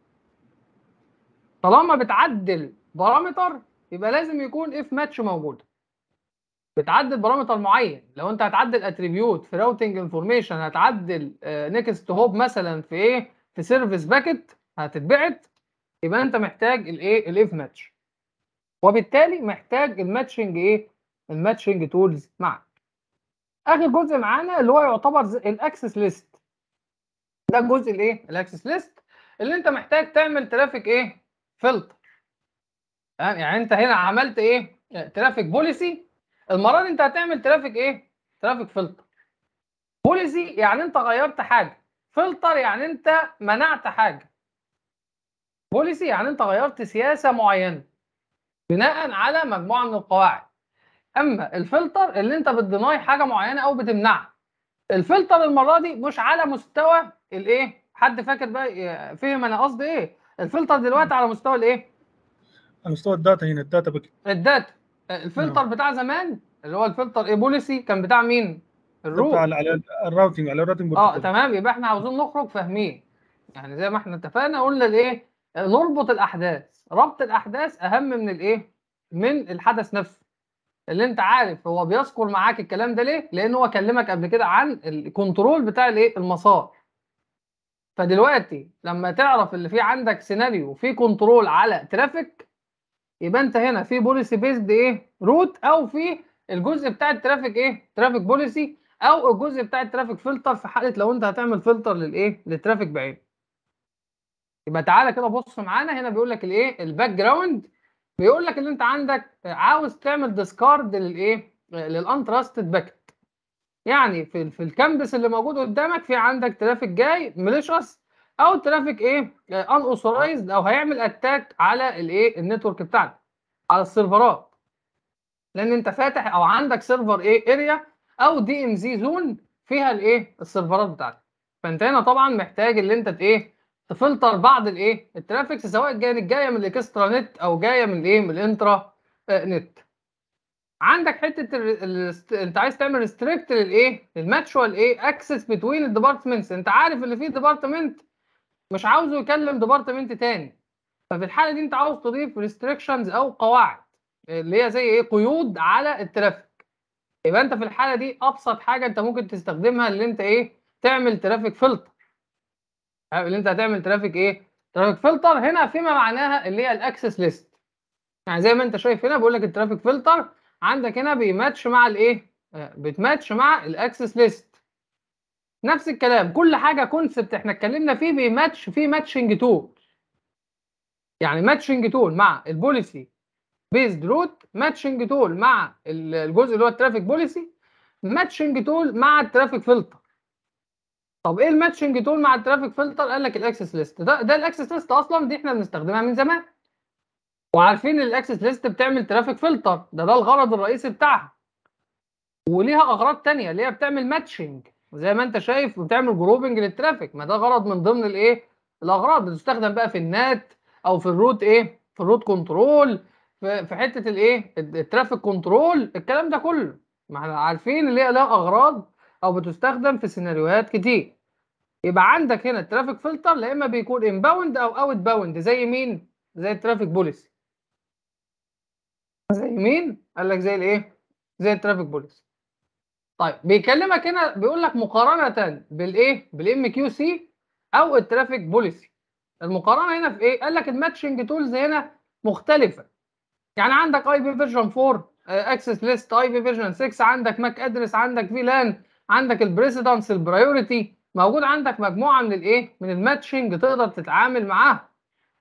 A: طالما بتعدل بارامتر يبقى لازم يكون اف ماتش موجود بتعدل بارامتر معين لو انت هتعدل اتريبيوت في راوتنج انفورميشن هتعدل نيكست هوب مثلا في ايه في سيرفيس باكيت هتتبعت يبقى انت محتاج الايه الاف ماتش وبالتالي محتاج الماتشنج ايه الماتشنج تولز معك اخر جزء معانا اللي هو يعتبر الاكسس ليست ده الجزء الايه الاكسس ليست اللي انت محتاج تعمل ترافيك ايه فلتر تمام يعني انت هنا عملت ايه ترافيك بوليسي المره دي انت هتعمل ترافيك ايه ترافيك فلتر بوليسي يعني انت غيرت حاجه فلتر يعني انت منعت حاجه بوليسي يعني انت غيرت سياسه معينه بناء على مجموعه من القواعد اما الفلتر اللي انت بتديناي حاجه معينه او بتمنعها الفلتر المره دي مش على مستوى الايه حد فاكر بقى إيه- فهم انا قصدي ايه الفلتر دلوقتي على مستوى الايه
B: على مستوى الداتا هنا الداتا باكيت
A: الداتا الفلتر بتاع زمان اللي هو الفلتر ايه بوليسي كان بتاع مين الروت
B: على على الراوتنج على الراوتنج
A: اه
B: بروتوكول.
A: تمام يبقى احنا عاوزين نخرج فاهمين يعني زي ما احنا اتفقنا قلنا الايه نربط الاحداث ربط الاحداث اهم من الايه من الحدث نفسه اللي انت عارف هو بيذكر معاك الكلام ده ليه لان هو كلمك قبل كده عن الكنترول بتاع الايه المسار فدلوقتي لما تعرف اللي في عندك سيناريو في كنترول على ترافيك يبقى انت هنا في بوليسي بيزد ايه روت او في الجزء بتاع الترافيك ايه ترافيك بوليسي او الجزء بتاع الترافيك فلتر في حاله لو انت هتعمل فلتر للايه للترافيك بعيد يبقى تعالى كده بص معانا هنا بيقول لك الايه الباك جراوند بيقول لك ان انت عندك عاوز تعمل ديسكارد للايه للانتراستد باكت يعني في في الكامبس اللي موجود قدامك في عندك ترافيك جاي ميليشيوس او الترافيك ايه ان اوثورايزد او هيعمل اتاك على الايه النتورك بتاعتك على السيرفرات لان انت فاتح او عندك سيرفر ايه اريا او دي ام زي زون فيها الايه السيرفرات بتاعتك فانت هنا طبعا محتاج ان انت ايه تفلتر بعض الايه الترافيك سواء كانت جايه من الاكسترا نت او جايه من الايه من الانترا آه، نت عندك حته ال... ال... انت عايز تعمل ريستريكت للايه للماتشوال ايه اكسس بتوين الديبارتمنتس انت عارف ان في ديبارتمنت مش عاوزه يكلم ديبارتمنت تاني ففي الحاله دي انت عاوز تضيف ريستريكشنز او قواعد اللي هي زي ايه قيود على الترافيك يبقى انت في الحاله دي ابسط حاجه انت ممكن تستخدمها اللي انت ايه تعمل ترافيك فلتر اللي انت هتعمل ترافيك ايه ترافيك فلتر هنا فيما معناها اللي هي الاكسس ليست يعني زي ما انت شايف هنا بقول لك الترافيك فلتر عندك هنا بيماتش مع الايه آه، بتماتش مع الاكسس ليست نفس الكلام كل حاجه كونسبت احنا اتكلمنا فيه بيماتش فيه ماتشنج تول يعني ماتشنج تول مع البوليسي بيزد روت ماتشنج تول مع ال- الجزء اللي هو الترافيك بوليسي ماتشنج تول مع الترافيك فلتر طب ايه الماتشنج تول مع الترافيك فلتر قال لك الاكسس ليست ده ده الاكسس ليست اصلا دي احنا بنستخدمها من زمان وعارفين ان الاكسس ليست بتعمل ترافيك فلتر ده ده الغرض الرئيسي بتاعها وليها اغراض تانية اللي هي بتعمل ماتشنج زي ما انت شايف بتعمل جروبنج للترافيك ما ده غرض من ضمن الايه الاغراض بتستخدم بقى في النات او في الروت ايه في الروت كنترول في في حته الايه الترافيك كنترول الكلام ده كله ما احنا عارفين اللي هي لها اغراض او بتستخدم في سيناريوهات كتير يبقى عندك هنا الترافيك فلتر لا اما بيكون انباوند او اوت باوند زي مين زي الترافيك بوليسي زي مين قال لك زي الايه زي الترافيك بوليسي طيب بيكلمك هنا بيقول لك مقارنه بالايه بالام كيو سي او الترافيك بوليسي المقارنه هنا في ايه قال لك الماتشنج تولز هنا مختلفه يعني عندك اي بي فيرجن 4 اكسس ليست اي بي فيرجن 6 عندك ماك ادرس عندك فيلان عندك البريسيدنس البرايورتي موجود عندك مجموعه من الايه من الماتشنج تقدر تتعامل معاها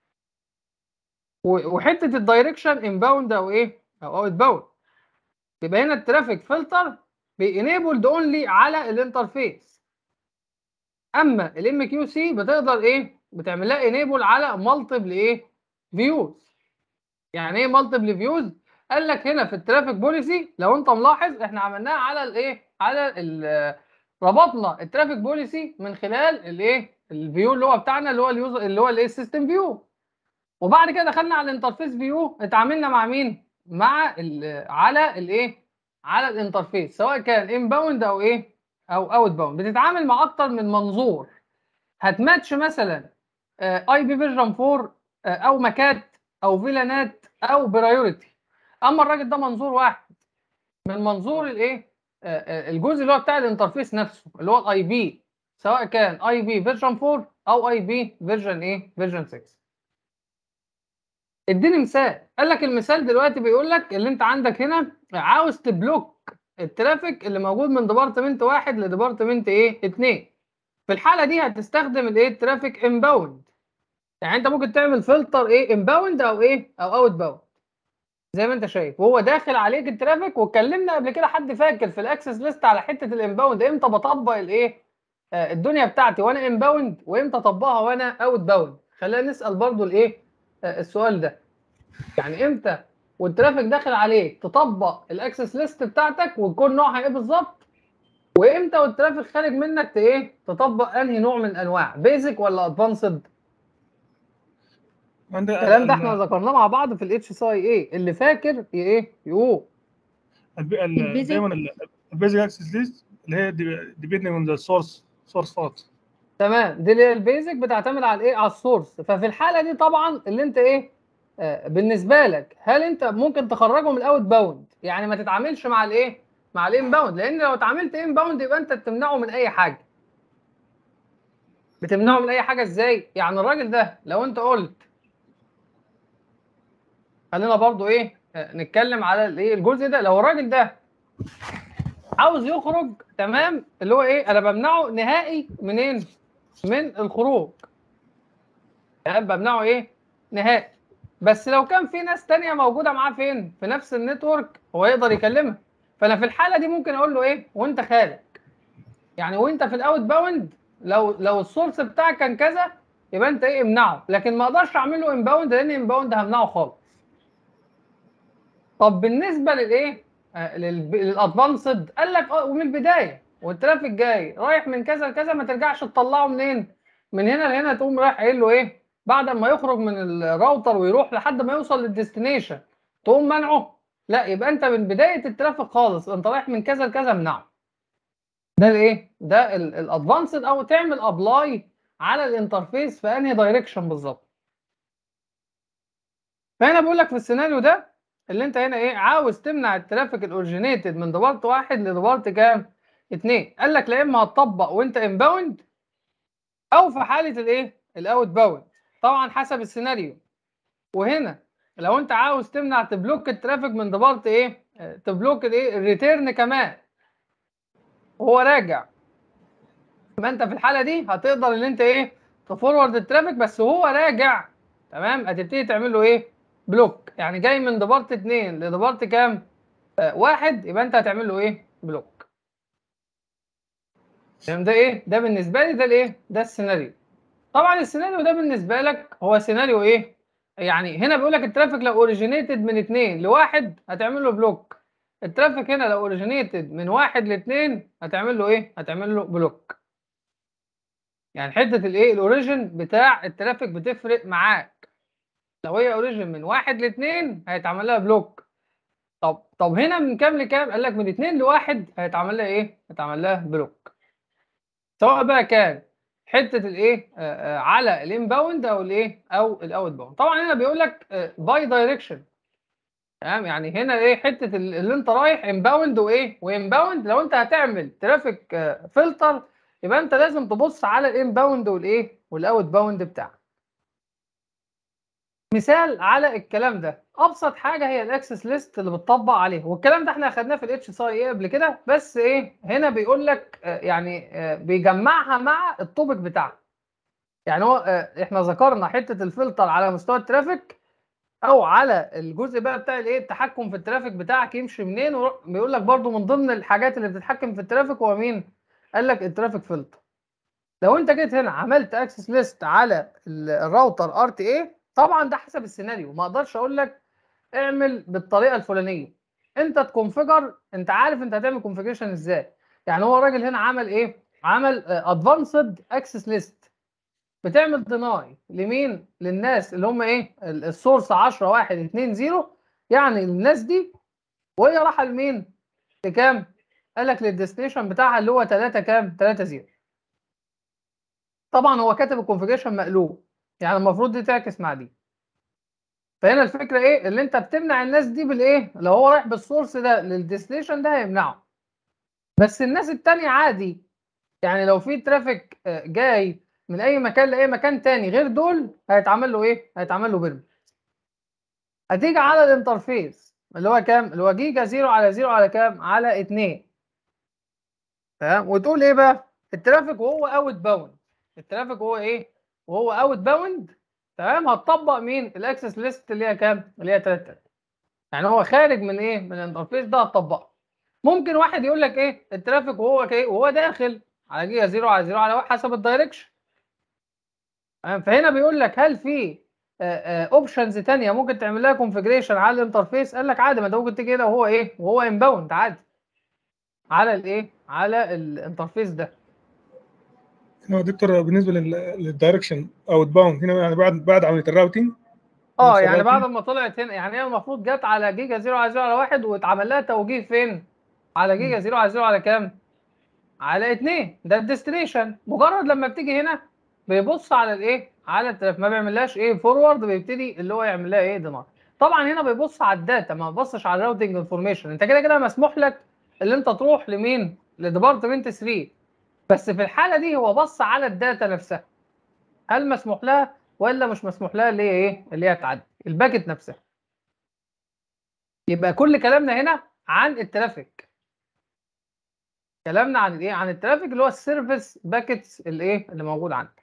A: و- وحته الدايركشن انباوند او ايه او اوت باوند يبقى هنا الترافيك فلتر بينيبلد اونلي على الانترفيس اما الام كيو سي بتقدر ايه بتعمل لها انيبل على مالتيبل ايه فيوز يعني ايه مالتيبل فيوز قال لك هنا في الترافيك بوليسي لو انت ملاحظ احنا عملناها على الايه على ال- ربطنا الترافيك بوليسي من خلال الايه الفيو اللي هو بتاعنا اللي هو اليوزر اللي هو الايه السيستم فيو وبعد كده دخلنا على الانترفيس فيو اتعاملنا مع مين مع ال على الايه على الانترفيس سواء كان انباوند او ايه او اوت باوند بتتعامل مع اكتر من منظور هتماتش مثلا اي بي فيرجن 4 آه، او ماكات او فيلانات او برايورتي اما الراجل ده منظور واحد من منظور الايه آه، آه، الجزء اللي هو بتاع الانترفيس نفسه اللي هو الاي بي سواء كان اي بي فيرجن 4 او اي بي فيرجن ايه فيرجن 6 اديني مثال قال لك المثال دلوقتي بيقول لك اللي انت عندك هنا عاوز تبلوك الترافيك اللي موجود من ديبارتمنت واحد لديبارتمنت ايه اتنين في الحاله دي هتستخدم الايه الترافيك انباوند يعني انت ممكن تعمل فلتر ايه انباوند او ايه او اوت باوند زي ما انت شايف وهو داخل عليك الترافيك واتكلمنا قبل كده حد فاكر في الاكسس ليست على حته الانباوند امتى بطبق الايه آه الدنيا بتاعتي وانا انباوند وامتى اطبقها وانا اوت باوند خلينا نسال برضو الايه آه السؤال ده يعني امتى والترافيك داخل عليك تطبق الاكسس ليست بتاعتك ويكون نوعها ايه بالظبط وامتى والترافيك خارج منك ت- ايه تطبق انهي نوع من انواع بيزك ولا ادفانسد
B: عندك
A: الكلام ده احنا ذكرناه مع بعض في الاتش سي اي اللي فاكر ي- ايه يقول
C: البيزك؟
B: دايما البيزك اكسس ليست اللي هي ديبيندنج اون ذا سورس سورس فقط
A: تمام دي اللي هي البيزك بتعتمد على الايه على السورس ففي الحاله دي طبعا اللي انت ايه آه بالنسبه لك هل انت ممكن تخرجه من الاوت باوند يعني ما تتعاملش مع الايه مع الان باوند لان لو اتعاملت ان باوند يبقى انت بتمنعه من اي حاجه بتمنعه من اي حاجه ازاي يعني الراجل ده لو انت قلت خلينا برضو ايه آه، نتكلم على الايه الجزء ده لو الراجل ده عاوز يخرج تمام اللي هو ايه انا بمنعه نهائي منين من الخروج يعني بمنعه ايه نهائي بس لو كان في ناس تانية موجودة معاه فين في نفس النتورك هو يقدر يكلمها فانا في الحالة دي ممكن اقول له ايه وانت خارج يعني وانت في الاوت باوند لو لو السورس بتاعك كان كذا يبقى انت ايه امنعه لكن ما اقدرش اعمل له انباوند لان انباوند همنعه خالص طب بالنسبه للايه آه للادفانسد قال لك اه ومن البدايه والترافيك جاي رايح من كذا لكذا ما ترجعش تطلعه منين من هنا لهنا تقوم رايح قايل له ايه بعد ما يخرج من الراوتر ويروح لحد ما يوصل للديستنيشن تقوم منعه لا يبقى انت من بدايه الترافيك خالص انت رايح من كذا لكذا امنعه ده الايه ده الادفانسد او تعمل ابلاي على الانترفيس في انهي دايركشن بالظبط فهنا بيقول لك في السيناريو ده اللي انت هنا ايه عاوز تمنع الترافيك الاوريجينيتد من ديبارت واحد لديبارت كام؟ اتنين قال لك لا اما هتطبق وانت انباوند او في حاله الايه؟ الاوت باوند طبعا حسب السيناريو وهنا لو انت عاوز تمنع تبلوك الترافيك من ديبارت ايه؟ تبلوك الايه؟ الريتيرن كمان وهو راجع يبقى انت في الحاله دي هتقدر ان انت ايه؟ تفورورد الترافيك بس وهو راجع تمام هتبتدي تعمل له ايه؟ بلوك يعني جاي من ديبارت 2 لديبارت كام؟ آه واحد يبقى انت هتعمل له ايه؟ بلوك. تمام ده ايه؟ ده بالنسبه لي ده الايه؟ ده السيناريو. طبعا السيناريو ده بالنسبه لك هو سيناريو ايه؟ يعني هنا بيقول لك الترافيك لو اوريجينيتد من 2 لواحد هتعمل له بلوك. الترافيك هنا لو اوريجينيتد من واحد لاثنين هتعمل له ايه؟ هتعمل له بلوك. يعني حته الايه؟ الاوريجن بتاع الترافيك بتفرق معاك. لو هي اوريجن من واحد لاثنين هيتعمل لها بلوك طب طب هنا من كام لكام قال لك من اثنين لواحد هيتعمل لها ايه هيتعمل لها بلوك سواء بقى كان حته الايه آه على الانباوند او الايه او الاوت باوند طبعا هنا بيقول لك باي دايركشن تمام يعني هنا ايه حته اللي انت رايح انباوند وايه وانباوند لو انت هتعمل ترافيك آه فلتر يبقى انت لازم تبص على الانباوند والايه والاوت باوند بتاعك مثال على الكلام ده ابسط حاجه هي الاكسس ليست اللي بتطبق عليه والكلام ده احنا اخدناه في الاتش سي اي قبل كده بس ايه هنا بيقول لك يعني بيجمعها مع التوبيك بتاعها يعني هو احنا ذكرنا حته الفلتر على مستوى الترافيك او على الجزء بقى بتاع الايه التحكم في الترافيك بتاعك يمشي منين بيقول لك برده من ضمن الحاجات اللي بتتحكم في الترافيك هو مين قال لك الترافيك فلتر لو انت جيت هنا عملت اكسس ليست على الراوتر ار تي اي طبعا ده حسب السيناريو ما اقدرش اقول لك اعمل بالطريقه الفلانيه انت تكونفيجر انت عارف انت هتعمل كونفيجريشن ازاي يعني هو الراجل هنا عمل ايه عمل ادفانسد اكسس ليست بتعمل ديناي لمين للناس اللي هم ايه السورس 10 1 2 0 يعني الناس دي وهي رايحه لمين لكام قال لك للديستنيشن بتاعها اللي هو 3 كام 3 0 طبعا هو كاتب الكونفيجريشن مقلوب يعني المفروض دي تعكس مع دي فهنا الفكره ايه اللي انت بتمنع الناس دي بالايه لو هو رايح بالسورس ده للديستنيشن ده هيمنعه بس الناس التانية عادي يعني لو في ترافيك جاي من اي مكان لاي مكان تاني غير دول هيتعمل له ايه هيتعمل له بيرمت هتيجي على الانترفيس اللي هو كام اللي هو جيجا 0 على 0 على كام على 2 تمام وتقول ايه بقى الترافيك وهو اوت باوند الترافيك وهو ايه وهو اوت باوند تمام هتطبق مين الاكسس ليست اللي هي كام اللي هي 3 يعني هو خارج من ايه من الانترفيس ده هتطبقه ممكن واحد يقول لك ايه الترافيك وهو ايه وهو داخل على جيجا 0 على 0 على 1 حسب الدايركشن فهنا بيقول لك هل في اوبشنز ثانيه ممكن تعمل لها كونفجريشن على الانترفيس قال لك عادي ما انت ممكن تيجي هنا وهو ايه وهو انباوند عادي على الايه على الانترفيس ده
B: هنا دكتور بالنسبه للدايركشن او باوند هنا يعني بعد بعد عمليه الراوتنج
A: اه يعني بعد ما طلعت هنا يعني هي المفروض جت على جيجا 0 على 0 على 1 واتعمل لها توجيه فين؟ على جيجا 0 على 0 على كام؟ على 2 ده الديستنيشن مجرد لما بتيجي هنا بيبص على الايه؟ على التلف ما بيعملهاش ايه فورورد بيبتدي اللي هو يعمل لها ايه دينار طبعا هنا بيبص على الداتا ما بيبصش على الراوتنج انفورميشن انت كده كده مسموح لك اللي انت تروح لمين؟ لديبارتمنت 3 بس في الحاله دي هو بص على الداتا نفسها هل مسموح لها ولا مش مسموح لها اللي هي ايه اللي هي تعدي الباكت نفسها يبقى كل كلامنا هنا عن الترافيك كلامنا عن الايه عن الترافيك اللي هو السيرفيس باكيتس الايه اللي موجود عندك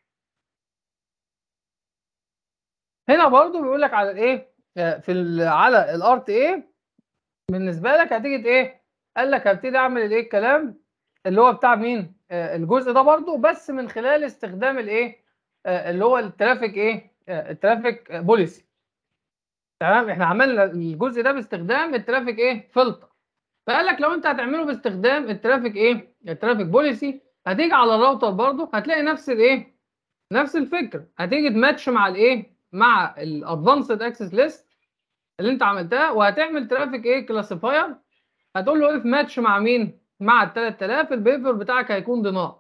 A: هنا برضو بيقول لك على الايه في ال على الار تي اي بالنسبه لك هتيجي ايه قال لك هبتدي اعمل الايه الكلام اللي هو بتاع مين آه الجزء ده برضو بس من خلال استخدام الايه آه، اللي هو الترافيك ايه آه، الترافيك بوليسي تمام احنا عملنا الجزء ده باستخدام الترافيك ايه فلتر فقال لك لو انت هتعمله باستخدام الترافيك ايه الترافيك بوليسي هتيجي على الراوتر برضو هتلاقي نفس الايه نفس الفكره هتيجي تماتش مع الايه مع الادفانسد اكسس ليست اللي انت عملتها وهتعمل ترافيك ايه كلاسيفاير هتقول له اف ماتش مع مين مع ال 3000 البيفر بتاعك هيكون دينار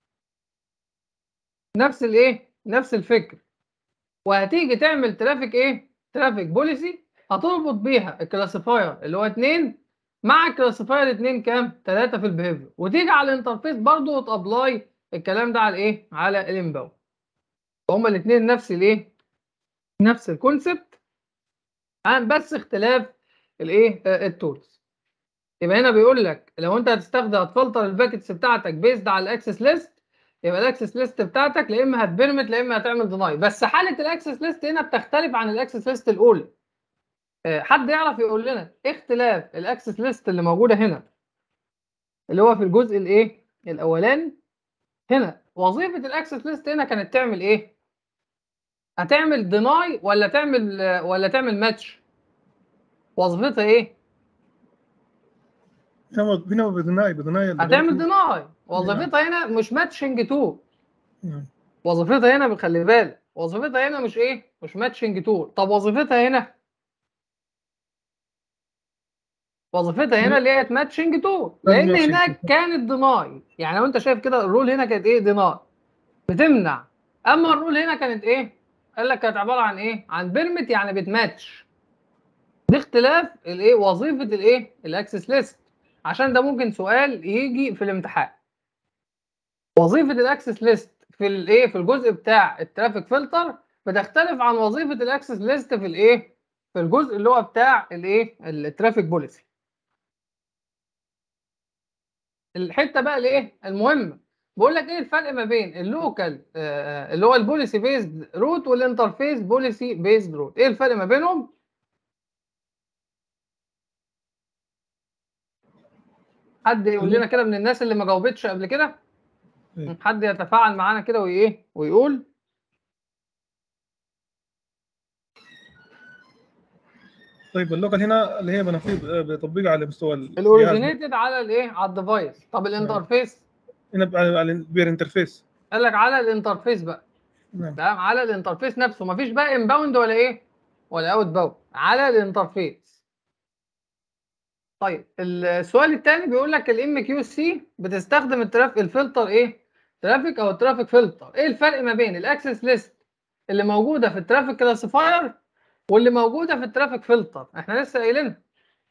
A: نفس الايه نفس الفكر وهتيجي تعمل ترافيك ايه ترافيك بوليسي هتربط بيها الكلاسيفاير اللي هو 2 مع الكلاسيفاير 2 كام 3 في البيهيفير وتيجي على الانترفيس برضو وتابلاي الكلام ده على ايه على الانباوند هما الاثنين نفس الايه نفس الكونسبت عن بس اختلاف الايه آه، التولز يبقى هنا بيقول لك لو انت هتستخدم هتفلتر الباكتس بتاعتك بيزد على الاكسس ليست يبقى الاكسس ليست بتاعتك لا اما هتبرمت لا اما هتعمل ديناي بس حاله الاكسس ليست هنا بتختلف عن الاكسس ليست الاولى آه، حد يعرف يقول لنا إيه اختلاف الاكسس ليست اللي موجوده هنا اللي هو في الجزء الايه الاولاني هنا وظيفه الاكسس ليست هنا كانت تعمل ايه هتعمل ديناي ولا تعمل آه، ولا تعمل ماتش وظيفتها ايه
B: هنا هنا بدناي بدناي
A: هتعمل ديناي وظيفتها هنا مش ماتشنج تو
B: نعم.
A: وظيفتها هنا خلي بالك وظيفتها هنا مش ايه مش ماتشنج تول طب وظيفتها هنا وظيفتها هنا اللي هي ماتشنج تول لان
B: matching
A: هناك
B: tool.
A: كانت ديناي يعني لو انت شايف كده الرول هنا كانت ايه ديناي بتمنع اما الرول هنا كانت ايه قال لك كانت عباره عن ايه عن بيرمت يعني بتماتش دي اختلاف الايه وظيفه الايه الاكسس ليست عشان ده ممكن سؤال يجي في الامتحان وظيفه الاكسس ليست في الايه في الجزء بتاع الترافيك فلتر بتختلف عن وظيفه الاكسس ليست في الايه في الجزء اللي هو بتاع الايه الترافيك بوليسي الحته بقى الايه المهمه بقول لك ايه الفرق ما بين اللوكال آه اللي هو البوليسي بيزد روت والانترفيس بوليسي بيزد روت ايه الفرق ما بينهم حد يقول لنا كده من الناس اللي ما جاوبتش قبل كده
B: إيه.
A: حد يتفاعل معانا كده وايه ويقول
B: طيب اللوكال هنا اللي هي بنفيذ بتطبيق على مستوى الجهاز.
A: الاوريجينيتد على الايه على الديفايس طب الانترفيس
B: هنا على على البير انترفيس
A: قال لك على الانترفيس بقى
B: نعم
A: تمام على الانترفيس نفسه مفيش بقى انباوند ولا ايه ولا اوت باوند على الانترفيس طيب السؤال الثاني بيقول لك الام كيو سي بتستخدم التراف الفلتر ايه ترافيك او الترافيك فلتر ايه الفرق ما بين الاكسس ليست اللي موجوده في الترافيك كلاسيفاير واللي موجوده في الترافيك فلتر احنا لسه قايلينها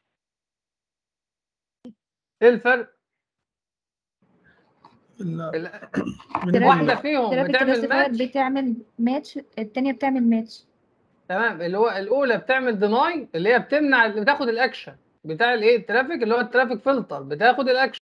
A: ايه الفرق
B: ال-
A: ال-
B: من-
A: واحده فيهم
D: ترافيك
A: بتعمل
D: كلاسيفاير
A: ماتش
D: بتعمل ماتش التانية بتعمل ماتش
A: تمام اللي هو الاولى بتعمل ديناي اللي هي بتمنع اللي بتاخد الاكشن بتاع الايه الترافيك اللي هو الترافيك فلتر بتاخد الاكشن